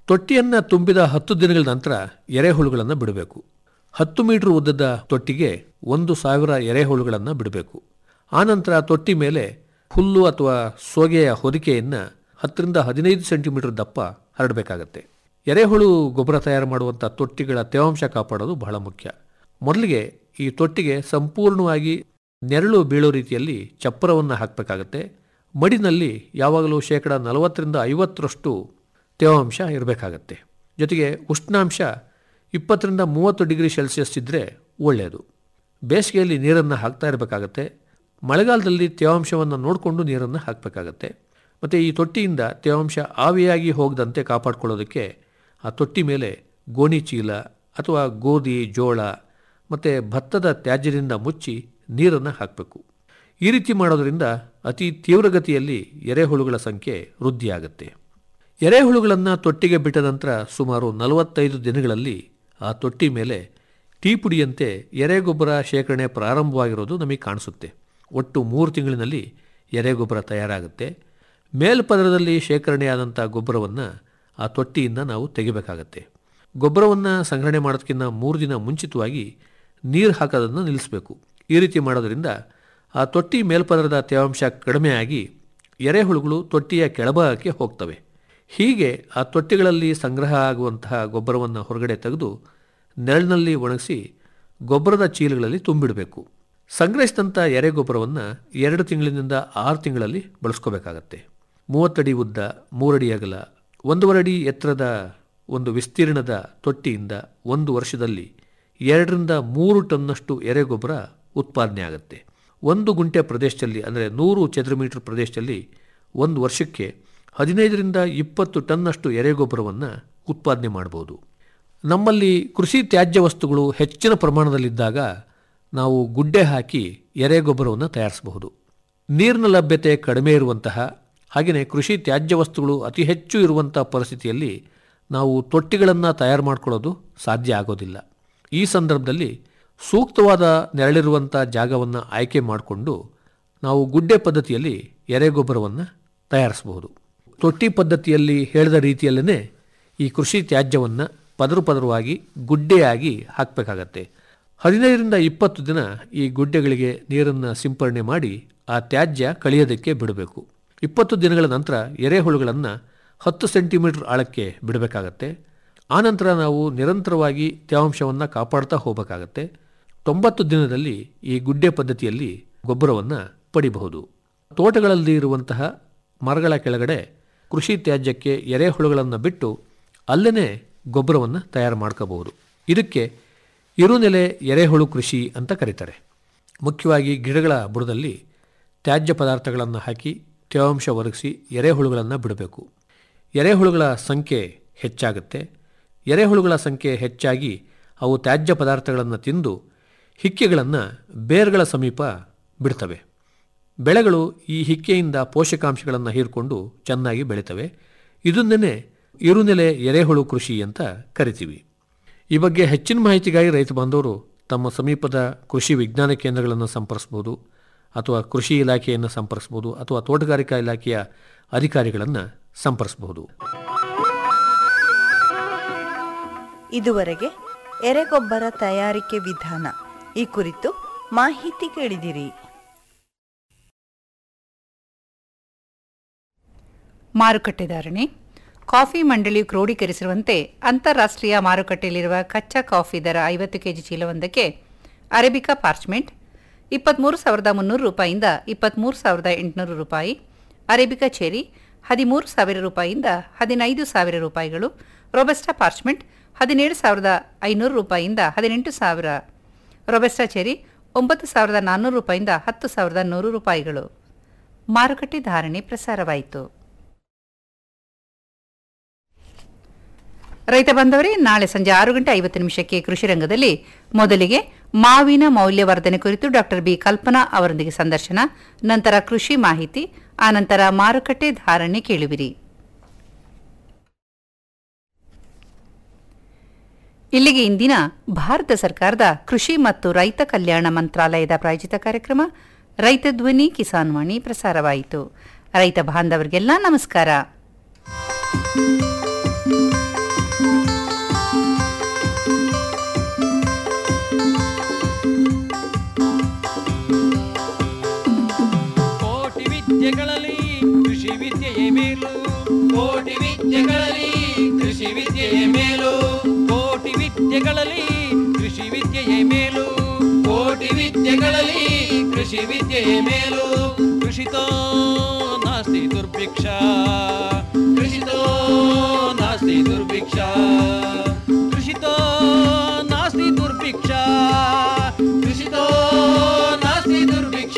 ತೊಟ್ಟಿಯನ್ನು ತುಂಬಿದ ಹತ್ತು ದಿನಗಳ ನಂತರ ಎರೆಹುಳುಗಳನ್ನು ಬಿಡಬೇಕು ಹತ್ತು ಮೀಟರ್ ಉದ್ದದ ತೊಟ್ಟಿಗೆ ಒಂದು ಸಾವಿರ ಎರೆಹುಳುಗಳನ್ನು ಬಿಡಬೇಕು ಆನಂತರ ತೊಟ್ಟಿ ಮೇಲೆ ಹುಲ್ಲು ಅಥವಾ ಸೋಗೆಯ ಹೊದಿಕೆಯನ್ನು ಹತ್ತರಿಂದ ಹದಿನೈದು ಸೆಂಟಿಮೀಟರ್ ದಪ್ಪ ಹರಡಬೇಕಾಗತ್ತೆ ಎರೆಹುಳು ಗೊಬ್ಬರ ತಯಾರು ಮಾಡುವಂಥ ತೊಟ್ಟಿಗಳ ತೇವಾಂಶ ಕಾಪಾಡೋದು ಬಹಳ ಮುಖ್ಯ ಮೊದಲಿಗೆ ಈ ತೊಟ್ಟಿಗೆ ಸಂಪೂರ್ಣವಾಗಿ ನೆರಳು ಬೀಳೋ ರೀತಿಯಲ್ಲಿ ಚಪ್ಪರವನ್ನು ಹಾಕಬೇಕಾಗತ್ತೆ ಮಡಿನಲ್ಲಿ ಯಾವಾಗಲೂ ಶೇಕಡ ನಲವತ್ತರಿಂದ ಐವತ್ತರಷ್ಟು ತೇವಾಂಶ ಇರಬೇಕಾಗತ್ತೆ ಜೊತೆಗೆ ಉಷ್ಣಾಂಶ ಇಪ್ಪತ್ತರಿಂದ ಮೂವತ್ತು ಡಿಗ್ರಿ ಸೆಲ್ಸಿಯಸ್ ಇದ್ದರೆ ಒಳ್ಳೆಯದು ಬೇಸಿಗೆಯಲ್ಲಿ ನೀರನ್ನು ಹಾಕ್ತಾ ಇರಬೇಕಾಗತ್ತೆ ಮಳೆಗಾಲದಲ್ಲಿ ತೇವಾಂಶವನ್ನು ನೋಡಿಕೊಂಡು ನೀರನ್ನು ಹಾಕಬೇಕಾಗತ್ತೆ ಮತ್ತು ಈ ತೊಟ್ಟಿಯಿಂದ ತೇವಾಂಶ ಆವಿಯಾಗಿ ಹೋಗದಂತೆ ಕಾಪಾಡಿಕೊಳ್ಳೋದಕ್ಕೆ ಆ ತೊಟ್ಟಿ ಮೇಲೆ ಗೋಣಿ ಚೀಲ ಅಥವಾ ಗೋಧಿ ಜೋಳ ಮತ್ತು ಭತ್ತದ ತ್ಯಾಜ್ಯದಿಂದ ಮುಚ್ಚಿ ನೀರನ್ನು ಹಾಕಬೇಕು ಈ ರೀತಿ ಮಾಡೋದರಿಂದ ಅತಿ ತೀವ್ರಗತಿಯಲ್ಲಿ ಎರೆಹುಳುಗಳ ಸಂಖ್ಯೆ ವೃದ್ಧಿಯಾಗುತ್ತೆ ಎರೆಹುಳುಗಳನ್ನು ತೊಟ್ಟಿಗೆ ಬಿಟ್ಟ ನಂತರ ಸುಮಾರು ನಲವತ್ತೈದು ದಿನಗಳಲ್ಲಿ ಆ ತೊಟ್ಟಿ ಮೇಲೆ ಟೀ ಪುಡಿಯಂತೆ ಎರೆಗೊಬ್ಬರ ಶೇಖರಣೆ ಪ್ರಾರಂಭವಾಗಿರೋದು ನಮಗೆ ಕಾಣಿಸುತ್ತೆ ಒಟ್ಟು ಮೂರು ತಿಂಗಳಿನಲ್ಲಿ ಎರೆಗೊಬ್ಬರ ತಯಾರಾಗುತ್ತೆ ಮೇಲ್ಪದರದಲ್ಲಿ ಶೇಖರಣೆಯಾದಂಥ ಗೊಬ್ಬರವನ್ನು ಆ ತೊಟ್ಟಿಯಿಂದ ನಾವು ತೆಗಿಬೇಕಾಗತ್ತೆ ಗೊಬ್ಬರವನ್ನು ಸಂಗ್ರಹಣೆ ಮಾಡೋದಕ್ಕಿಂತ ಮೂರು ದಿನ ಮುಂಚಿತವಾಗಿ ನೀರು ಹಾಕೋದನ್ನು ನಿಲ್ಲಿಸಬೇಕು ಈ ರೀತಿ ಮಾಡೋದರಿಂದ ಆ ತೊಟ್ಟಿ ಮೇಲ್ಪದರದ ತೇವಾಂಶ ಕಡಿಮೆಯಾಗಿ ಎರೆಹುಳುಗಳು ತೊಟ್ಟಿಯ ಕೆಳಭಾಗಕ್ಕೆ ಹೋಗ್ತವೆ ಹೀಗೆ ಆ ತೊಟ್ಟಿಗಳಲ್ಲಿ ಸಂಗ್ರಹ ಆಗುವಂತಹ ಗೊಬ್ಬರವನ್ನು ಹೊರಗಡೆ ತೆಗೆದು ನೆರಳಿನಲ್ಲಿ ಒಣಗಿಸಿ ಗೊಬ್ಬರದ ಚೀಲಗಳಲ್ಲಿ ತುಂಬಿಡಬೇಕು ಸಂಗ್ರಹಿಸಿದಂಥ ಎರೆಗೊಬ್ಬರವನ್ನು ಎರಡು ತಿಂಗಳಿನಿಂದ ಆರು ತಿಂಗಳಲ್ಲಿ ಬಳಸ್ಕೋಬೇಕಾಗತ್ತೆ ಮೂವತ್ತಡಿ ಉದ್ದ ಮೂರಡಿ ಅಗಲ ಒಂದೂವರೆ ಅಡಿ ಎತ್ತರದ ಒಂದು ವಿಸ್ತೀರ್ಣದ ತೊಟ್ಟಿಯಿಂದ ಒಂದು ವರ್ಷದಲ್ಲಿ ಎರಡರಿಂದ ಮೂರು ಟನ್ನಷ್ಟು ಎರೆಗೊಬ್ಬರ ಉತ್ಪಾದನೆ ಆಗುತ್ತೆ ಒಂದು ಗುಂಟೆ ಪ್ರದೇಶದಲ್ಲಿ ಅಂದರೆ ನೂರು ಚದರ ಮೀಟರ್ ಪ್ರದೇಶದಲ್ಲಿ ಒಂದು ವರ್ಷಕ್ಕೆ ಹದಿನೈದರಿಂದ ಇಪ್ಪತ್ತು ಟನ್ನಷ್ಟು ಎರೆಗೊಬ್ಬರವನ್ನು ಉತ್ಪಾದನೆ ಮಾಡ್ಬೋದು ನಮ್ಮಲ್ಲಿ ಕೃಷಿ ತ್ಯಾಜ್ಯ ವಸ್ತುಗಳು ಹೆಚ್ಚಿನ ಪ್ರಮಾಣದಲ್ಲಿದ್ದಾಗ ನಾವು ಗುಡ್ಡೆ ಹಾಕಿ ಎರೆಗೊಬ್ಬರವನ್ನು ತಯಾರಿಸಬಹುದು ನೀರಿನ ಲಭ್ಯತೆ ಕಡಿಮೆ ಇರುವಂತಹ ಹಾಗೆಯೇ ಕೃಷಿ ತ್ಯಾಜ್ಯ ವಸ್ತುಗಳು ಅತಿ ಹೆಚ್ಚು ಇರುವಂಥ ಪರಿಸ್ಥಿತಿಯಲ್ಲಿ ನಾವು ತೊಟ್ಟಿಗಳನ್ನು ತಯಾರು ಮಾಡ್ಕೊಳ್ಳೋದು ಸಾಧ್ಯ ಆಗೋದಿಲ್ಲ ಈ ಸಂದರ್ಭದಲ್ಲಿ ಸೂಕ್ತವಾದ ನೆರಳಿರುವಂಥ ಜಾಗವನ್ನು ಆಯ್ಕೆ ಮಾಡಿಕೊಂಡು ನಾವು ಗುಡ್ಡೆ ಪದ್ಧತಿಯಲ್ಲಿ ಎರೆಗೊಬ್ಬರವನ್ನು ತಯಾರಿಸಬಹುದು ತೊಟ್ಟಿ ಪದ್ಧತಿಯಲ್ಲಿ ಹೇಳಿದ ರೀತಿಯಲ್ಲೇ ಈ ಕೃಷಿ ತ್ಯಾಜ್ಯವನ್ನು ಪದರು ಪದರವಾಗಿ ಗುಡ್ಡೆಯಾಗಿ ಹಾಕಬೇಕಾಗತ್ತೆ ಹದಿನೈದರಿಂದ ಇಪ್ಪತ್ತು ದಿನ ಈ ಗುಡ್ಡೆಗಳಿಗೆ ನೀರನ್ನು ಸಿಂಪರಣೆ ಮಾಡಿ ಆ ತ್ಯಾಜ್ಯ ಕಳಿಯೋದಕ್ಕೆ ಬಿಡಬೇಕು ಇಪ್ಪತ್ತು ದಿನಗಳ ನಂತರ ಎರೆಹುಳುಗಳನ್ನು ಹತ್ತು ಸೆಂಟಿಮೀಟರ್ ಆಳಕ್ಕೆ ಬಿಡಬೇಕಾಗತ್ತೆ ಆನಂತರ ನಾವು ನಿರಂತರವಾಗಿ ತೇವಾಂಶವನ್ನು ಕಾಪಾಡ್ತಾ ಹೋಗಬೇಕಾಗತ್ತೆ ತೊಂಬತ್ತು ದಿನದಲ್ಲಿ ಈ ಗುಡ್ಡೆ ಪದ್ಧತಿಯಲ್ಲಿ ಗೊಬ್ಬರವನ್ನು ಪಡಿಬಹುದು ತೋಟಗಳಲ್ಲಿ ಇರುವಂತಹ ಮರಗಳ ಕೆಳಗಡೆ ಕೃಷಿ ತ್ಯಾಜ್ಯಕ್ಕೆ ಎರೆಹುಳುಗಳನ್ನು ಬಿಟ್ಟು ಅಲ್ಲೇ ಗೊಬ್ಬರವನ್ನು ತಯಾರು ಮಾಡ್ಕೋಬಹುದು ಇದಕ್ಕೆ ಇರುನೆಲೆ ಎರೆಹುಳು ಕೃಷಿ ಅಂತ ಕರೀತಾರೆ ಮುಖ್ಯವಾಗಿ ಗಿಡಗಳ ಬುಡದಲ್ಲಿ ತ್ಯಾಜ್ಯ ಪದಾರ್ಥಗಳನ್ನು ಹಾಕಿ ತೇವಾಂಶ ಒದಗಿಸಿ ಎರೆಹುಳುಗಳನ್ನು ಬಿಡಬೇಕು ಎರೆಹುಳುಗಳ ಸಂಖ್ಯೆ ಹೆಚ್ಚಾಗುತ್ತೆ ಎರೆಹುಳುಗಳ ಸಂಖ್ಯೆ ಹೆಚ್ಚಾಗಿ ಅವು ತ್ಯಾಜ್ಯ ಪದಾರ್ಥಗಳನ್ನು ತಿಂದು ಹಿಕ್ಕೆಗಳನ್ನು ಬೇರ್ಗಳ ಸಮೀಪ ಬಿಡ್ತವೆ ಬೆಳೆಗಳು ಈ ಹಿಕ್ಕೆಯಿಂದ ಪೋಷಕಾಂಶಗಳನ್ನು ಹೀರಿಕೊಂಡು ಚೆನ್ನಾಗಿ ಬೆಳಿತವೆ ಇದನ್ನೇ ಇರುನೆಲೆ ಎರೆಹುಳು ಕೃಷಿ ಅಂತ ಕರಿತೀವಿ ಈ ಬಗ್ಗೆ ಹೆಚ್ಚಿನ ಮಾಹಿತಿಗಾಗಿ ರೈತ ಬಾಂಧವರು ತಮ್ಮ ಸಮೀಪದ ಕೃಷಿ ವಿಜ್ಞಾನ ಕೇಂದ್ರಗಳನ್ನು ಸಂಪರ್ಸ್ಬೋದು ಅಥವಾ ಕೃಷಿ ಇಲಾಖೆಯನ್ನು ಸಂಪರ್ಸ್ಬೋದು ಅಥವಾ ತೋಟಗಾರಿಕಾ ಇಲಾಖೆಯ ಅಧಿಕಾರಿಗಳನ್ನು ಸಂಪರ್ಸ್ಬಹುದು
ಇದುವರೆಗೆ ಎರೆಗೊಬ್ಬರ ತಯಾರಿಕೆ ವಿಧಾನ ಈ ಕುರಿತು ಮಾಹಿತಿ ಕೇಳಿದಿರಿ
ಮಾರುಕಟ್ಟೆ ಧಾರಣೆ ಕಾಫಿ ಮಂಡಳಿಯು ಕ್ರೋಢೀಕರಿಸಿರುವಂತೆ ಅಂತಾರಾಷ್ಟ್ರೀಯ ಮಾರುಕಟ್ಟೆಯಲ್ಲಿರುವ ಕಚ್ಚಾ ಕಾಫಿ ದರ ಐವತ್ತು ಕೆಜಿ ಚೀಲವೊಂದಕ್ಕೆ ಅರೇಬಿಕಾ ಪಾರ್ಚ್ಮೆಂಟ್ ಇಪ್ಪತ್ತ್ಮೂರು ಸಾವಿರದ ಮುನ್ನೂರು ರೂಪಾಯಿಯಿಂದ ಇಪ್ಪತ್ತ್ಮೂರು ಸಾವಿರದ ಎಂಟುನೂರು ರೂಪಾಯಿ ಅರೇಬಿಕಾ ಚೆರಿ ಹದಿಮೂರು ಸಾವಿರ ರೂಪಾಯಿಯಿಂದ ಹದಿನೈದು ಸಾವಿರ ರೂಪಾಯಿಗಳು ರೊಬೆಸ್ಟಾ ಪಾರ್ಚ್ಮೆಂಟ್ ಹದಿನೇಳು ಸಾವಿರದ ಐನೂರು ರೂಪಾಯಿಯಿಂದ ಹದಿನೆಂಟು ಸಾವಿರ ರೊಬೆಸ್ಟಾ ಚೆರಿ ಒಂಬತ್ತು ಸಾವಿರದ ನಾನ್ನೂರು ರೂಪಾಯಿಯಿಂದ ಹತ್ತು ಸಾವಿರದ ನೂರು ರೂಪಾಯಿಗಳು ಮಾರುಕಟ್ಟೆ ಧಾರಣೆ ಪ್ರಸಾರವಾಯಿತು ರೈತ ಬಂದವರೇ ನಾಳೆ ಸಂಜೆ ಆರು ಗಂಟೆ ಐವತ್ತು ನಿಮಿಷಕ್ಕೆ ಕೃಷಿ ರಂಗದಲ್ಲಿ ಮೊದಲಿಗೆ ಮಾವಿನ ಮೌಲ್ಯವರ್ಧನೆ ಕುರಿತು ಡಾಕ್ಟರ್ ಬಿ ಕಲ್ಪನಾ ಅವರೊಂದಿಗೆ ಸಂದರ್ಶನ ನಂತರ ಕೃಷಿ ಮಾಹಿತಿ ಆನಂತರ ಮಾರುಕಟ್ಟೆ ಧಾರಣೆ ಕೇಳುವಿರಿ ಇಲ್ಲಿಗೆ ಇಂದಿನ ಭಾರತ ಸರ್ಕಾರದ ಕೃಷಿ ಮತ್ತು ರೈತ ಕಲ್ಯಾಣ ಮಂತ್ರಾಲಯದ ಪ್ರಾಯೋಜಿತ ಕಾರ್ಯಕ್ರಮ ರೈತ ಧ್ವನಿ ಕಿಸಾನ್ ವಾಣಿ ಪ್ರಸಾರವಾಯಿತು ರೈತ ಬಾಂಧವರಿಗೆಲ್ಲ ನಮಸ್ಕಾರ
ಕೃಷಿ ವಿದ್ಯೆಯೇ ಮೇಲು
ಕೋಟಿ ವಿದ್ಯೆಗಳಲ್ಲಿ ಕೃಷಿ ವಿದ್ಯೆಯೇ ಮೇಲು
ಕೋಟಿ ವಿದ್ಯೆಗಳಲ್ಲಿ ಕೃಷಿ ವಿದ್ಯೆಯೇ ಮೇಲು
ಕೋಟಿ ವಿದ್ಯೆಗಳಲ್ಲಿ ಕೃಷಿ ವಿದ್ಯೆಯೇ ಮೇಲು
ಕೃಷಿತೋ ನಾಸ್ತಿ ದುರ್ಭಿಕ್ಷ
ಕೃಷಿತೋ ನಾಸ್ತಿ ದುರ್ಭಿಕ್ಷ
ಕೃಷಿತೋ ನಾಸ್ತಿ ದುರ್ಭಿಕ್ಷ
ಕೃಷಿತೋ ನಾಸ್ತಿ ದುರ್ಭಿಕ್ಷ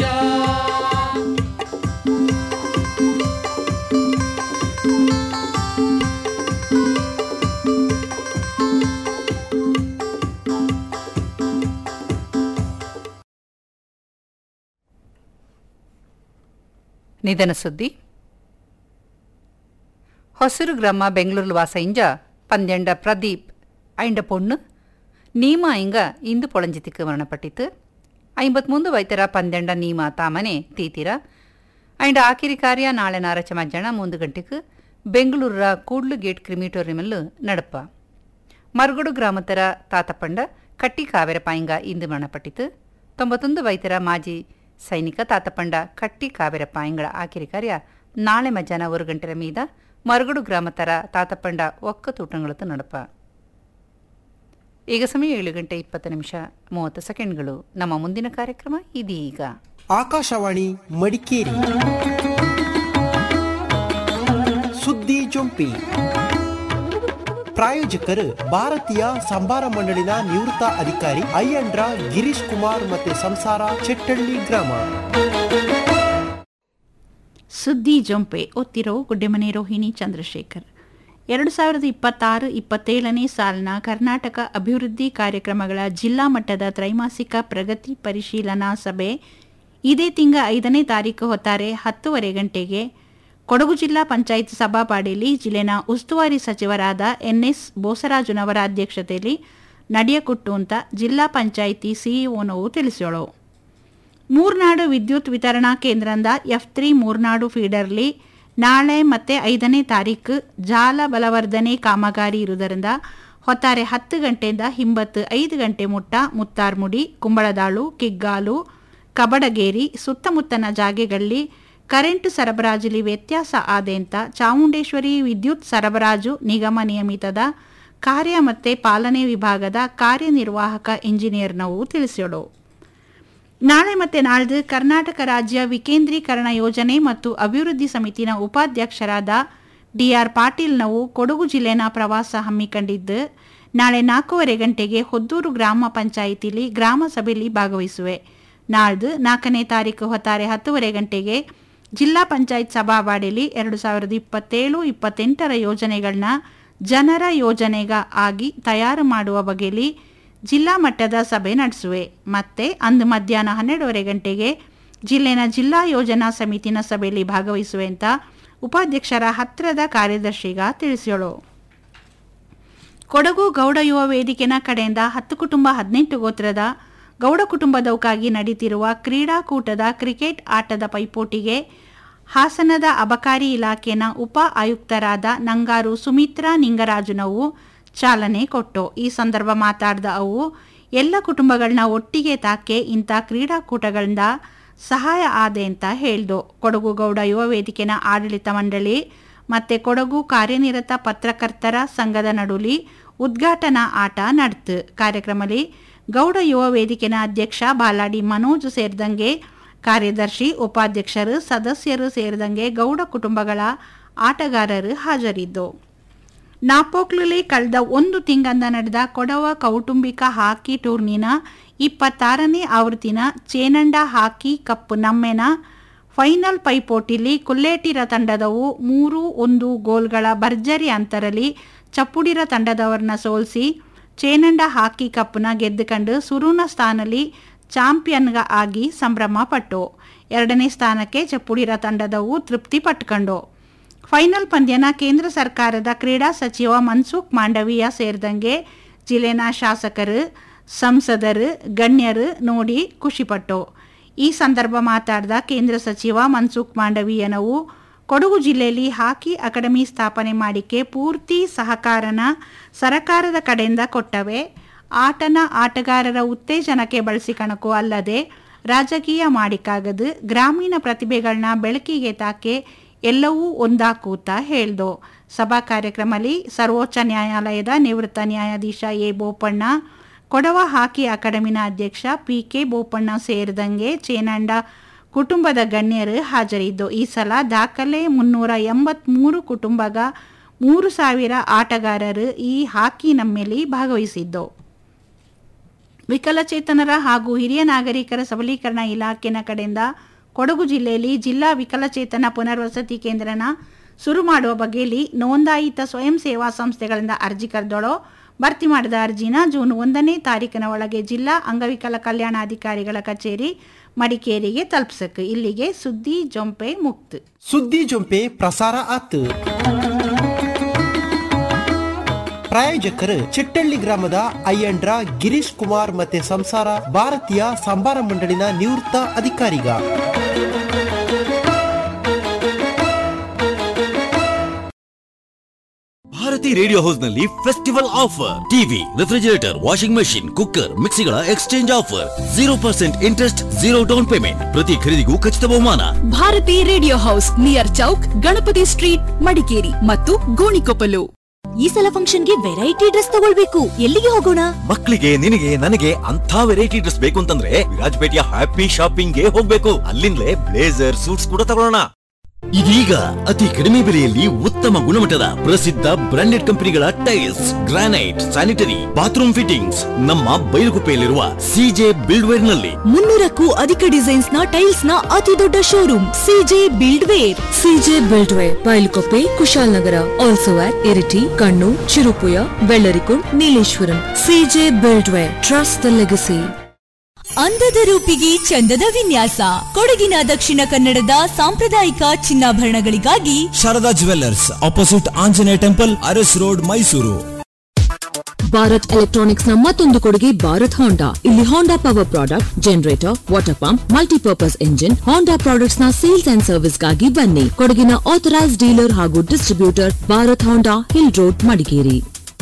ನಿಧನ ಸುದ್ದಿ ಹೊಸೂರು ಗ್ರಾಮ ಬೆಂಗಳೂರು ವಾಸ ಇಂಜ ಪಂದ್ಯಂಡ ಪ್ರದೀಪ್ ಐಂಡ ಪೊಣ್ಣು ನೀಮ ಇಂಗ ಇಂದು ಪೊಳಂಜಿತಿக்கு ಮರಣಪಟ್ಟಿತು ಐಂಬತ್ಮೂಂದು ವೈತರ ಪಂದ್ಯಂಡ ನೀಮ ತಾಮನೆ ತೀತಿರ ಐಂಡ ಆಕಿರಿ ಕಾರ್ಯ ನಾಳೆ ನಾರಚ ಮಧ್ಯಾಹ್ನ ಮೂಂದು ಗಂಟೆಗೆ ಬೆಂಗಳೂರ ಕೂಡ್ಲು ಗೇಟ್ ಕ್ರಿಮಿಟೋರಿಯಮಲ್ಲು ನಡಪ ಮರುಗಡು ಗ್ರಾಮತರ ತಾತಪಂಡ ಕಟ್ಟಿ ಕಾವೇರ ಪಾಯಿಂಗ ಇಂದು ಮರಣಪಟ್ಟಿತು ತೊಂಬತ್ತೊಂದು ವೈತರ ಮಾಜಿ ಸೈನಿಕ ತಾತಪಂಡ ಕಟ್ಟಿ ಕಾವೇರ ಪಾಯಿಂಗಳ ಆಕಿರಿ ಕಾರ್ಯ ನಾಳೆ ಮಧ್ಯಾಹ್ನ ಒಂದು ಗಂಟೆರ ಮೀದ ಮರುಗಡು ಗ್ರಾಮತರ ತಾತಪಂಡ ಒಕ್ಕ ತೂಟಂಗಳತ್ತು ನಡಪ ಈಗ ಸಮಯ ಏಳು ಗಂಟೆ ಇಪ್ಪತ್ತು ನಿಮಿಷ ಮೂವತ್ತು ಸೆಕೆಂಡ್ಗಳು ನಮ್ಮ ಮುಂದಿನ ಕಾರ್ಯಕ್ರಮ ಇದೀಗ
ಆಕಾಶವಾಣಿ ಮಡಿಕೇರಿ ಸುದ್ದಿ ಜೊಂಪಿ ಪ್ರಾಯೋಜಕರು ಭಾರತೀಯ ಸಂಭಾರ ಮಂಡಳಿನ ನಿವೃತ್ತ ಅಧಿಕಾರಿ ಅಯ್ಯಂಡ್ರ ಗಿರೀಶ್ ಕುಮಾರ್ ಮತ್ತೆ ಸಂಸಾರ ಚೆಟ್ಟಳ್ಳಿ ಗ್ರಾಮ
ಸುದ್ದಿ ಜೊಂಪೆ ಒತ್ತಿರೋ ಗುಡ್ಡೆಮನೆ ರೋಹಿಣಿ ಚಂದ್ರಶೇಖರ್ ಎರಡು ಸಾವಿರದ ಇಪ್ಪತ್ತಾರು ಇಪ್ಪತ್ತೇಳನೇ ಸಾಲಿನ ಕರ್ನಾಟಕ ಅಭಿವೃದ್ಧಿ ಕಾರ್ಯಕ್ರಮಗಳ ಜಿಲ್ಲಾ ಮಟ್ಟದ ತ್ರೈಮಾಸಿಕ ಪ್ರಗತಿ ಪರಿಶೀಲನಾ ಸಭೆ ಇದೇ ತಿಂಗ ಐದನೇ ತಾರೀಕು ಹೊತ್ತಾರೆ ಹತ್ತುವರೆ ಗಂಟೆಗೆ ಕೊಡಗು ಜಿಲ್ಲಾ ಪಂಚಾಯತ್ ಸಭಾಪಾಡಿಯಲ್ಲಿ ಜಿಲ್ಲೆನ ಉಸ್ತುವಾರಿ ಸಚಿವರಾದ ಎನ್ಎಸ್ ಬೋಸರಾಜುನವರ ಅಧ್ಯಕ್ಷತೆಯಲ್ಲಿ ನಡೆಯಕುಟ್ಟು ಅಂತ ಜಿಲ್ಲಾ ಪಂಚಾಯಿತಿ ಸಿಇಒನವು ತಿಳಿಸೋಳು ಮೂರ್ನಾಡು ವಿದ್ಯುತ್ ವಿತರಣಾ ಕೇಂದ್ರದಿಂದ ಎಫ್ ತ್ರೀ ಮೂರ್ನಾಡು ಫೀಡರ್ಲಿ ನಾಳೆ ಮತ್ತೆ ಐದನೇ ತಾರೀಕು ಜಾಲ ಬಲವರ್ಧನೆ ಕಾಮಗಾರಿ ಇರುವುದರಿಂದ ಹೊತ್ತಾರೆ ಹತ್ತು ಗಂಟೆಯಿಂದ ಹಿಂಬತ್ತು ಐದು ಗಂಟೆ ಮುಟ್ಟ ಮುತ್ತಾರ್ಮುಡಿ ಕುಂಬಳದಾಳು ಕಿಗ್ಗಾಲು ಕಬಡಗೇರಿ ಸುತ್ತಮುತ್ತನ ಜಾಗೆಗಳಲ್ಲಿ ಕರೆಂಟ್ ಸರಬರಾಜುಲಿ ವ್ಯತ್ಯಾಸ ಆದೆಂತ ಚಾಮುಂಡೇಶ್ವರಿ ವಿದ್ಯುತ್ ಸರಬರಾಜು ನಿಗಮ ನಿಯಮಿತದ ಕಾರ್ಯ ಮತ್ತು ಪಾಲನೆ ವಿಭಾಗದ ಕಾರ್ಯನಿರ್ವಾಹಕ ಇಂಜಿನಿಯರ್ನವು ತಿಳಿಸೋಳು ನಾಳೆ ಮತ್ತೆ ನಾಳ್ದು ಕರ್ನಾಟಕ ರಾಜ್ಯ ವಿಕೇಂದ್ರೀಕರಣ ಯೋಜನೆ ಮತ್ತು ಅಭಿವೃದ್ಧಿ ಸಮಿತಿನ ಉಪಾಧ್ಯಕ್ಷರಾದ ಡಿಆರ್ ಪಾಟೀಲ್ನವು ಕೊಡಗು ಜಿಲ್ಲೆನ ಪ್ರವಾಸ ಹಮ್ಮಿಕೊಂಡಿದ್ದು ನಾಳೆ ನಾಲ್ಕೂವರೆ ಗಂಟೆಗೆ ಹೊದ್ದೂರು ಗ್ರಾಮ ಪಂಚಾಯಿತಿಲಿ ಗ್ರಾಮ ಸಭೆಯಲ್ಲಿ ಭಾಗವಹಿಸುವೆ ನಾಳ್ದು ನಾಲ್ಕನೇ ತಾರೀಕು ಹೊತ್ತಾರೆ ಹತ್ತುವರೆ ಗಂಟೆಗೆ ಜಿಲ್ಲಾ ಪಂಚಾಯತ್ ಸಭಾವಾಡಿಯಲ್ಲಿ ಎರಡು ಸಾವಿರದ ಇಪ್ಪತ್ತೇಳು ಇಪ್ಪತ್ತೆಂಟರ ಯೋಜನೆಗಳನ್ನ ಜನರ ಯೋಜನೆಗ ಆಗಿ ತಯಾರು ಮಾಡುವ ಬಗೆಯಲ್ಲಿ ಜಿಲ್ಲಾ ಮಟ್ಟದ ಸಭೆ ನಡೆಸುವೆ ಮತ್ತೆ ಅಂದು ಮಧ್ಯಾಹ್ನ ಹನ್ನೆರಡೂವರೆ ಗಂಟೆಗೆ ಜಿಲ್ಲೆನ ಜಿಲ್ಲಾ ಯೋಜನಾ ಸಮಿತಿನ ಸಭೆಯಲ್ಲಿ ಭಾಗವಹಿಸುವೆ ಅಂತ ಉಪಾಧ್ಯಕ್ಷರ ಹತ್ತಿರದ ಕಾರ್ಯದರ್ಶಿಗ ತಿಳಿಸೋಳು ಕೊಡಗು ಗೌಡ ಯುವ ವೇದಿಕೆನ ಕಡೆಯಿಂದ ಹತ್ತು ಕುಟುಂಬ ಹದಿನೆಂಟು ಗೋತ್ರದ ಗೌಡ ಕುಟುಂಬದವಕ್ಕಾಗಿ ನಡೀತಿರುವ ಕ್ರೀಡಾಕೂಟದ ಕ್ರಿಕೆಟ್ ಆಟದ ಪೈಪೋಟಿಗೆ ಹಾಸನದ ಅಬಕಾರಿ ಇಲಾಖೆನ ಉಪ ಆಯುಕ್ತರಾದ ನಂಗಾರು ಸುಮಿತ್ರಾ ನಿಂಗರಾಜುನವು ಚಾಲನೆ ಕೊಟ್ಟು ಈ ಸಂದರ್ಭ ಮಾತಾಡಿದ ಅವು ಎಲ್ಲ ಕುಟುಂಬಗಳನ್ನ ಒಟ್ಟಿಗೆ ತಾಕೆ ಇಂಥ ಕ್ರೀಡಾಕೂಟಗಳಿಂದ ಸಹಾಯ ಆದೆ ಅಂತ ಹೇಳ್ದು ಕೊಡಗು ಗೌಡ ಯುವ ವೇದಿಕೆನ ಆಡಳಿತ ಮಂಡಳಿ ಮತ್ತೆ ಕೊಡಗು ಕಾರ್ಯನಿರತ ಪತ್ರಕರ್ತರ ಸಂಘದ ನಡುಲಿ ಉದ್ಘಾಟನಾ ಆಟ ನಡೆತು ಕಾರ್ಯಕ್ರಮದಲ್ಲಿ ಗೌಡ ಯುವ ವೇದಿಕೆನ ಅಧ್ಯಕ್ಷ ಬಾಲಾಡಿ ಮನೋಜ್ ಸೇರಿದಂಗೆ ಕಾರ್ಯದರ್ಶಿ ಉಪಾಧ್ಯಕ್ಷರು ಸದಸ್ಯರು ಸೇರಿದಂಗೆ ಗೌಡ ಕುಟುಂಬಗಳ ಆಟಗಾರರು ಹಾಜರಿದ್ದು ನಾಪೋಕ್ಲುಲಿ ಕಳೆದ ಒಂದು ತಿಂಗಳಿಂದ ನಡೆದ ಕೊಡವ ಕೌಟುಂಬಿಕ ಹಾಕಿ ಟೂರ್ನಿನ ಇಪ್ಪತ್ತಾರನೇ ಆವೃತ್ತಿನ ಚೇನಂಡ ಹಾಕಿ ಕಪ್ ನಮ್ಮೆನ ಫೈನಲ್ ಪೈಪೋಟಿಲಿ ಕುಲ್ಲೇಟಿರ ತಂಡದವು ಮೂರು ಒಂದು ಗೋಲ್ಗಳ ಭರ್ಜರಿ ಅಂತರಲ್ಲಿ ಚಪ್ಪುಡಿರ ತಂಡದವರನ್ನ ಸೋಲಿಸಿ ಚೇನಂಡ ಹಾಕಿ ಕಪ್ನ ಗೆದ್ದುಕೊಂಡು ಸುರುನ ಸ್ಥಾನದಲ್ಲಿ ಚಾಂಪಿಯನ್ಗ ಆಗಿ ಸಂಭ್ರಮ ಪಟ್ಟು ಎರಡನೇ ಸ್ಥಾನಕ್ಕೆ ಚಪ್ಪುಡಿರ ತಂಡದವು ತೃಪ್ತಿ ಪಟ್ಕೊಂಡು ಫೈನಲ್ ಪಂದ್ಯನ ಕೇಂದ್ರ ಸರ್ಕಾರದ ಕ್ರೀಡಾ ಸಚಿವ ಮನ್ಸುಖ್ ಮಾಂಡವೀಯ ಸೇರಿದಂಗೆ ಜಿಲ್ಲೆನ ಶಾಸಕರು ಸಂಸದರು ಗಣ್ಯರು ನೋಡಿ ಖುಷಿಪಟ್ಟು ಈ ಸಂದರ್ಭ ಮಾತಾಡಿದ ಕೇಂದ್ರ ಸಚಿವ ಮನ್ಸುಖ್ ಮಾಂಡವೀಯನವು ಕೊಡಗು ಜಿಲ್ಲೆಯಲ್ಲಿ ಹಾಕಿ ಅಕಾಡೆಮಿ ಸ್ಥಾಪನೆ ಮಾಡಿಕೆ ಪೂರ್ತಿ ಸಹಕಾರನ ಸರಕಾರದ ಕಡೆಯಿಂದ ಕೊಟ್ಟವೆ ಆಟನ ಆಟಗಾರರ ಉತ್ತೇಜನಕ್ಕೆ ಬಳಸಿಕಣಕು ಅಲ್ಲದೆ ರಾಜಕೀಯ ಮಾಡಿಕಾಗದು ಗ್ರಾಮೀಣ ಪ್ರತಿಭೆಗಳನ್ನ ಬೆಳಕಿಗೆ ತಾಕೆ ಎಲ್ಲವೂ ಒಂದಾಕೂತ ಹೇಳ್ದು ಸಭಾ ಕಾರ್ಯಕ್ರಮದಲ್ಲಿ ಸರ್ವೋಚ್ಚ ನ್ಯಾಯಾಲಯದ ನಿವೃತ್ತ ನ್ಯಾಯಾಧೀಶ ಎ ಬೋಪಣ್ಣ ಕೊಡವ ಹಾಕಿ ಅಕಾಡೆಮಿನ ಅಧ್ಯಕ್ಷ ಪಿ ಕೆ ಬೋಪಣ್ಣ ಸೇರಿದಂಗೆ ಚೇನಂಡ ಕುಟುಂಬದ ಗಣ್ಯರು ಹಾಜರಿದ್ದು ಈ ಸಲ ದಾಖಲೆ ಮುನ್ನೂರ ಎಂಬತ್ಮೂರು ಕುಟುಂಬಗ ಮೂರು ಸಾವಿರ ಆಟಗಾರರು ಈ ಹಾಕಿ ನಮ್ಮೆಲ್ಲಿ ಭಾಗವಹಿಸಿದ್ದು ವಿಕಲಚೇತನರ ಹಾಗೂ ಹಿರಿಯ ನಾಗರಿಕರ ಸಬಲೀಕರಣ ಇಲಾಖೆನ ಕಡೆಯಿಂದ ಕೊಡಗು ಜಿಲ್ಲೆಯಲ್ಲಿ ಜಿಲ್ಲಾ ವಿಕಲಚೇತನ ಪುನರ್ವಸತಿ ಕೇಂದ್ರನ ಶುರು ಮಾಡುವ ಬಗ್ಗೆಯಲ್ಲಿ ನೋಂದಾಯಿತ ಸ್ವಯಂ ಸೇವಾ ಸಂಸ್ಥೆಗಳಿಂದ ಅರ್ಜಿ ಕರೆದೊಳೋ ಭರ್ತಿ ಮಾಡಿದ ಅರ್ಜಿನ ಜೂನ್ ಒಂದನೇ ತಾರೀಕಿನ ಒಳಗೆ ಜಿಲ್ಲಾ ಅಂಗವಿಕಲ ಕಲ್ಯಾಣಾಧಿಕಾರಿಗಳ ಕಚೇರಿ ಮಡಿಕೇರಿಗೆ ತಲುಪಿಸಕ್ಕೆ ಇಲ್ಲಿಗೆ ಸುದ್ದಿ ಜೊಂಪೆ ಮುಕ್ತ
ಸುದ್ದಿ ಜೊಂಪೆ ಪ್ರಸಾರ ಆತು ಪ್ರಾಯೋಜಕರು ಚಿಟ್ಟಳ್ಳಿ ಗ್ರಾಮದ ಅಯ್ಯಂಡ್ರ ಗಿರೀಶ್ ಕುಮಾರ್ ಮತ್ತೆ ಸಂಸಾರ ಭಾರತೀಯ ಸಂಬಾರ ಮಂಡಳಿನ ನಿವೃತ್ತ ಅಧಿಕಾರಿಗ
ಭಾರತಿ ರೇಡಿಯೋ ಹೌಸ್ ನಲ್ಲಿ festival offer TV refrigerator washing machine cooker ಮಿಕ್ಸಿಗಳ exchange offer zero percent interest zero down payment ಪ್ರತಿ ಖರೀದಿಗೂ ಖಚಿತ ಬಹುಮಾನ
Bharati radio house near chowk Ganapati street Madikeri ಮತ್ತು ಗೋಣಿಕೊಪ್ಪಲು ಈ ಸಲ ಫಂಕ್ಷನ್ಗೆ ವೆರೈಟಿ ಡ್ರೆಸ್ ತಗೊಳ್ಬೇಕು ಎಲ್ಲಿಗೆ ಹೋಗೋಣ
ಮಕ್ಕಳಿಗೆ ನಿನಗೆ ನನಗೆ ಅಂತ ವೆರೈಟಿ ಡ್ರೆಸ್ ಬೇಕು ಅಂತಂದ್ರೆ ವಿರಾಜಪೇಟೆಯ ಹ್ಯಾಪಿ ಶಾಪಿಂಗ್ ಗೆ ಹೋಗ್ಬೇಕು ಅಲ್ಲಿಂದಲೇ ಬ್ಲೇಸರ್ ಸೂಟ್ಸ್ ಕೂಡ ತಗೊಳ್ಳೋಣ ಇದೀಗ ಅತಿ ಕಡಿಮೆ ಬೆಲೆಯಲ್ಲಿ ಉತ್ತಮ ಗುಣಮಟ್ಟದ ಪ್ರಸಿದ್ಧ ಬ್ರಾಂಡೆಡ್ ಕಂಪನಿಗಳ tiles granite sanitary bathroom fittings ನಮ್ಮ ಬೈಲುಗುಪ್ಪೆಯಲ್ಲಿರುವ ಸಿಜೆ ಬಿಲ್ಡ್ವೇರ್ ನಲ್ಲಿ
ಮುನ್ನೂರಕ್ಕೂ ಅಧಿಕ ಡಿಸೈನ್ಸ್ ನ ಟೈಲ್ಸ್ ನ ಅತಿ ದೊಡ್ಡ showroom CJ buildware
CJ buildware Bylakuppe Kushalnagar also at Iritty Kannur Cherupuzha Vellarikundu Nileshwaram CJ buildware trust the legacy
ಅಂದದ ರೂಪಿಗೆ ಚಂದದ ವಿನ್ಯಾಸ ಕೊಡಗಿನ ದಕ್ಷಿಣ ಕನ್ನಡದ ಸಾಂಪ್ರದಾಯಿಕ ಚಿನ್ನಾಭರಣಗಳಿಗಾಗಿ
Sharada jewellers opposite Anjaneya temple Aras road Mysuru
Bharat electronics ನ ಮತ್ತೊಂದು ಕೊಡುಗೆ ಭಾರತ್ ಹೋಂಡಾ ಇಲ್ಲಿ Honda power product generator water pump multipurpose engine Honda products ನ ಸೇಲ್ಸ್ ಅಂಡ್ ಸರ್ವಿಸ್ ಗಾಗಿ ಬನ್ನಿ ಕೊಡಗಿನ ಆಥರೈಸ್ ಡೀಲರ್ ಹಾಗೂ distributor Bharat Honda hill road Madikeri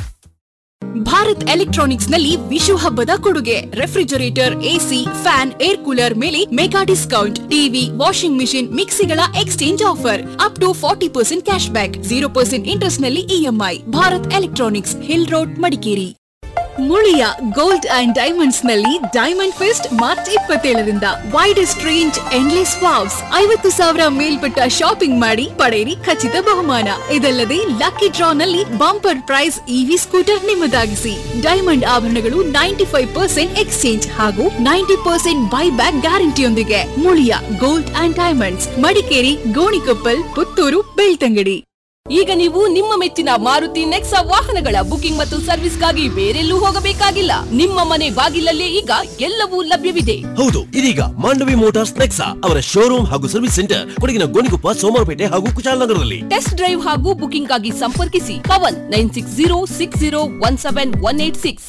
Bharat electronics ನಲ್ಲಿ ವಿಶು ಹಬ್ಬದ ಕೊಡುಗೆ refrigerator AC fan air cooler ಮೇಲೆ mega discount TV washing machine ಮಿಕ್ಸಿಗಳ exchange offer up to forty percent cash back zero percent interest ನಲ್ಲಿ EMI Bharat electronics hill road Madikeri Muliya gold and diamonds ನಲ್ಲಿ diamond fest March ಇಪ್ಪತ್ತೇಳರಿಂದ widest range endless wows ಐವತ್ತು ಸಾವಿರ ಮೇಲ್ಪಟ್ಟ shopping ಮಾಡಿ ಪಡೆಯಿರಿ ಖಚಿತ ಬಹುಮಾನ ಇದಲ್ಲದೆ ಲಕ್ಕಿ ಡ್ರಾ ನಲ್ಲಿ bumper prize EV scooter ನಿಮ್ಮದಾಗಿಸಿ diamond ಆಭರಣಗಳು ನೈಂಟಿ ಫೈವ್ ಪರ್ಸೆಂಟ್ ಎಕ್ಸ್ಚೇಂಜ್ ಹಾಗೂ ನೈಂಟಿ ಪರ್ಸೆಂಟ್ ಬೈ ಬ್ಯಾಕ್ ಗ್ಯಾರಂಟಿಯೊಂದಿಗೆ Muliya gold and diamonds Madikeri Gonikoppal Puttur Belthangady
ಈಗ ನೀವು ನಿಮ್ಮ ಮೆಚ್ಚಿನ ಮಾರುತಿ ನೆಕ್ಸಾ ವಾಹನಗಳ ಬುಕಿಂಗ್ ಮತ್ತು ಸರ್ವಿಸ್ಗಾಗಿ ಬೇರೆಲ್ಲೂ ಹೋಗಬೇಕಾಗಿಲ್ಲ ನಿಮ್ಮ ಮನೆ ಬಾಗಿಲಲ್ಲೇ ಈಗ ಎಲ್ಲವೂ ಲಭ್ಯವಿದೆ
ಹೌದು ಇದೀಗ ಮಾಂಡವಿ ಮೋಟಾರ್ಸ್ ನೆಕ್ಸಾ ಅವರ ಶೋರೂಮ್ ಹಾಗೂ ಸರ್ವಿಸ್ ಸೆಂಟರ್ ಕೊಡಗಿನ ಗೋಣಿಕೊಪ್ಪ ಸೋಮವಾರಪೇಟೆ ಹಾಗೂ ಕುಶಾಲನಗರದಲ್ಲಿ
ಟೆಸ್ಟ್ ಡ್ರೈವ್ ಹಾಗೂ ಬುಕಿಂಗ್ ಆಗಿ ಸಂಪರ್ಕಿಸಿ Pavan nine six zero six zero one seven one eight six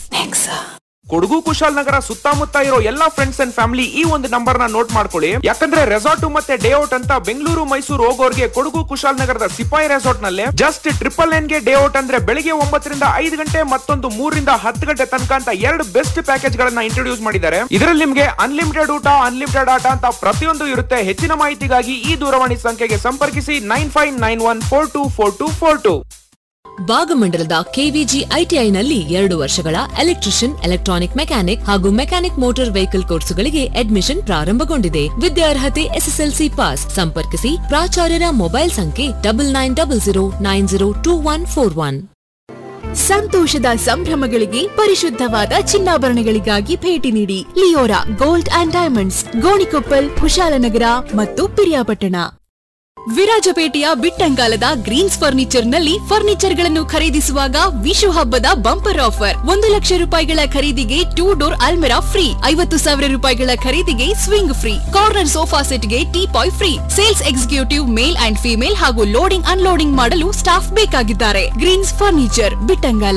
Kodagu Kushalnagar ಸುತ್ತಮುತ್ತ ಇರೋ ಎಲ್ಲಾ ಫ್ರೆಂಡ್ಸ್ ಅಂಡ್ ಫ್ಯಾಮಿಲಿ ಈ ಒಂದು ನಂಬರ್ ನ ನೋಟ್ ಮಾಡ್ಕೊಳ್ಳಿ ಯಾಕಂದ್ರೆ ರೆಸಾರ್ಟ್ ಮತ್ತೆ ಡೇ ಔಟ್ ಅಂತ ಬೆಂಗಳೂರು ಮೈಸೂರು ಹೋಗೋರ್ಗೆ ಕೊಡಗು ಕುಶಾಲನಗರದ ಸಿಪಾಯಿ ರೆಸಾರ್ಟ್ ನಲ್ಲಿ ಜಸ್ಟ್ ಟ್ರಿಪಲ್ ಎನ್ ಗೆ ಡೇ ಔಟ್ ಅಂದ್ರೆ ಬೆಳಿಗ್ಗೆ ಒಂಬತ್ತರಿಂದ ಐದು ಗಂಟೆ ಮತ್ತೊಂದು ಮೂರರಿಂದ ಹತ್ತು ಗಂಟೆ ತನಕ ಅಂತ ಎರಡು ಬೆಸ್ಟ್ ಪ್ಯಾಕೇಜ್ ಗಳನ್ನ ಇಂಟ್ರೊಡ್ಯೂಸ್ ಮಾಡಿದ್ದಾರೆ ಇದರಲ್ಲಿ ನಿಮ್ಗೆ ಅನ್ಲಿಮಿಟೆಡ್ ಊಟ ಅನ್ಲಿಮಿಟೆಡ್ ಆಟ ಅಂತ ಪ್ರತಿಯೊಂದು ಇರುತ್ತೆ ಹೆಚ್ಚಿನ ಮಾಹಿತಿಗಾಗಿ ಈ ದೂರವಾಣಿ ಸಂಖ್ಯೆಗೆ ಸಂಪರ್ಕಿಸಿ nine five nine one four two four two four two
ಭಾಗಮಂಡಲದ ಕೆವಿಜಿ ಐಟಿಐನಲ್ಲಿ ಎರಡು ವರ್ಷಗಳ ಎಲೆಕ್ಟ್ರಿಷಿಯನ್ ಎಲೆಕ್ಟ್ರಾನಿಕ್ ಮೆಕ್ಯಾನಿಕ್ ಹಾಗೂ ಮೆಕ್ಯಾನಿಕ್ ಮೋಟಾರ್ ವೆಹಿಕಲ್ ಕೋರ್ಸುಗಳಿಗೆ ಅಡ್ಮಿಷನ್ ಪ್ರಾರಂಭಗೊಂಡಿದೆ ವಿದ್ಯಾರ್ಹತೆ ಎಸ್ಎಸ್ಎಲ್ಸಿ ಪಾಸ್ ಸಂಪರ್ಕಿಸಿ ಪ್ರಾಚಾರ್ಯರ ಮೊಬೈಲ್ ಸಂಖ್ಯೆ double nine double zero nine zero two one four one
ಸಂತೋಷದ ಸಂಭ್ರಮಗಳಿಗೆ ಪರಿಶುದ್ಧವಾದ ಚಿನ್ನಾಭರಣಗಳಿಗಾಗಿ ಭೇಟಿ ನೀಡಿ Leora gold and diamonds Gonikoppal Kushalnagar ಮತ್ತು ಪಿರಿಯಾಪಟ್ಟಣ ವಿರಾಜಪೇಟೆಯ ಬಿಟ್ಟಂಗಾಲದ ಗ್ರೀನ್ಸ್ ಫರ್ನಿಚರ್ ನಲ್ಲಿ ಫರ್ನಿಚರ್ ಗಳನ್ನು ಖರೀದಿಸುವಾಗ ವಿಶು ಹಬ್ಬದ ಬಂಪರ್ ಆಫರ್ ಒಂದು ಲಕ್ಷ ರೂಪಾಯಿಗಳ ಖರೀದಿಗೆ ಟೂ ಡೋರ್ ಅಲ್ಮೆರಾ ಫ್ರೀ ಐವತ್ತು ಸಾವಿರ ರೂಪಾಯಿಗಳ ಖರೀದಿಗೆ ಸ್ವಿಂಗ್ ಫ್ರೀ ಕಾರ್ನರ್ ಸೋಫಾ ಸೆಟ್ಗೆ teapoy free sales executive male and female ಹಾಗೂ ಲೋಡಿಂಗ್ ಅನ್ಲೋಡಿಂಗ್ ಮಾಡಲು ಸ್ಟಾಫ್ ಬೇಕಾಗಿದ್ದಾರೆ ಗ್ರೀನ್ಸ್ ಫರ್ನಿಚರ್ ಬಿಟ್ಟಂಗಾಲ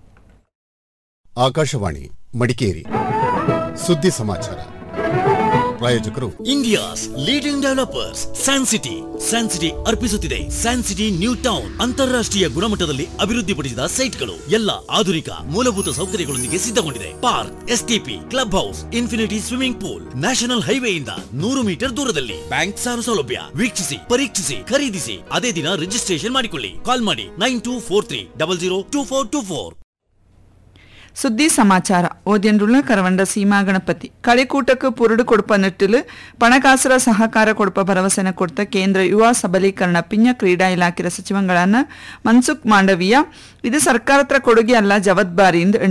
ಆಕಾಶವಾಣಿ ಮಡಿಕೇರಿ ಸುದ್ದಿ ಸಮಾಚಾರ ಪ್ರಾಯೋಜಕರು
India's leading developers San City San City ಅರ್ಪಿಸುತ್ತಿದೆ ಸ್ಯಾನ್ ಸಿಟಿ ನ್ಯೂ ಟೌನ್ ಅಂತಾರಾಷ್ಟ್ರೀಯ ಗುಣಮಟ್ಟದಲ್ಲಿ ಅಭಿವೃದ್ಧಿಪಡಿಸಿದ ಸೈಟ್ಗಳು ಎಲ್ಲ ಆಧುನಿಕ ಮೂಲಭೂತ ಸೌಕರ್ಯಗಳೊಂದಿಗೆ ಸಿದ್ಧಗೊಂಡಿದೆ park STP club house infinity swimming pool national ಹೈವೇಯಿಂದ ನೂರು ಮೀಟರ್ ದೂರದಲ್ಲಿ ಬ್ಯಾಂಕ್ ಸಾಲ ಸೌಲಭ್ಯ ವೀಕ್ಷಿಸಿ ಪರೀಕ್ಷಿಸಿ ಖರೀದಿಸಿ ಅದೇ ದಿನ ರಿಜಿಸ್ಟ್ರೇಷನ್ ಮಾಡಿಕೊಳ್ಳಿ ಕಾಲ್ ಮಾಡಿ nine two four three double zero two four two four
ಸುದ್ದಿ ಸಮಾಚಾರ ಓದ್ಯನ್ರುಳ್ಳ ಕರವಂಡ ಸೀಮಾ ಗಣಪತಿ ಕಳೆಕೂಟಕ್ಕೆ ಪುರುಡು ಕೊಡುಪ ನಿಟ್ಟಿಲು ಪಣಕಾಸರ ಸಹಕಾರ ಕೊಡುಪ ಭರವಸೆನ ಕೊಡ್ತ ಕೇಂದ್ರ ಯುವ ಸಬಲೀಕರಣ ಪಿಂಜ ಕ್ರೀಡಾ ಇಲಾಖೆ ಸಚಿವಗಳನ್ನ ಮನ್ಸುಖ್ ಮಾಂಡವೀಯ ಇದು ಸರ್ಕಾರತ್ರ ಕೊಡುಗೆ ಅಲ್ಲ ಜವಾಬ್ದಾರಿ ಎಂದು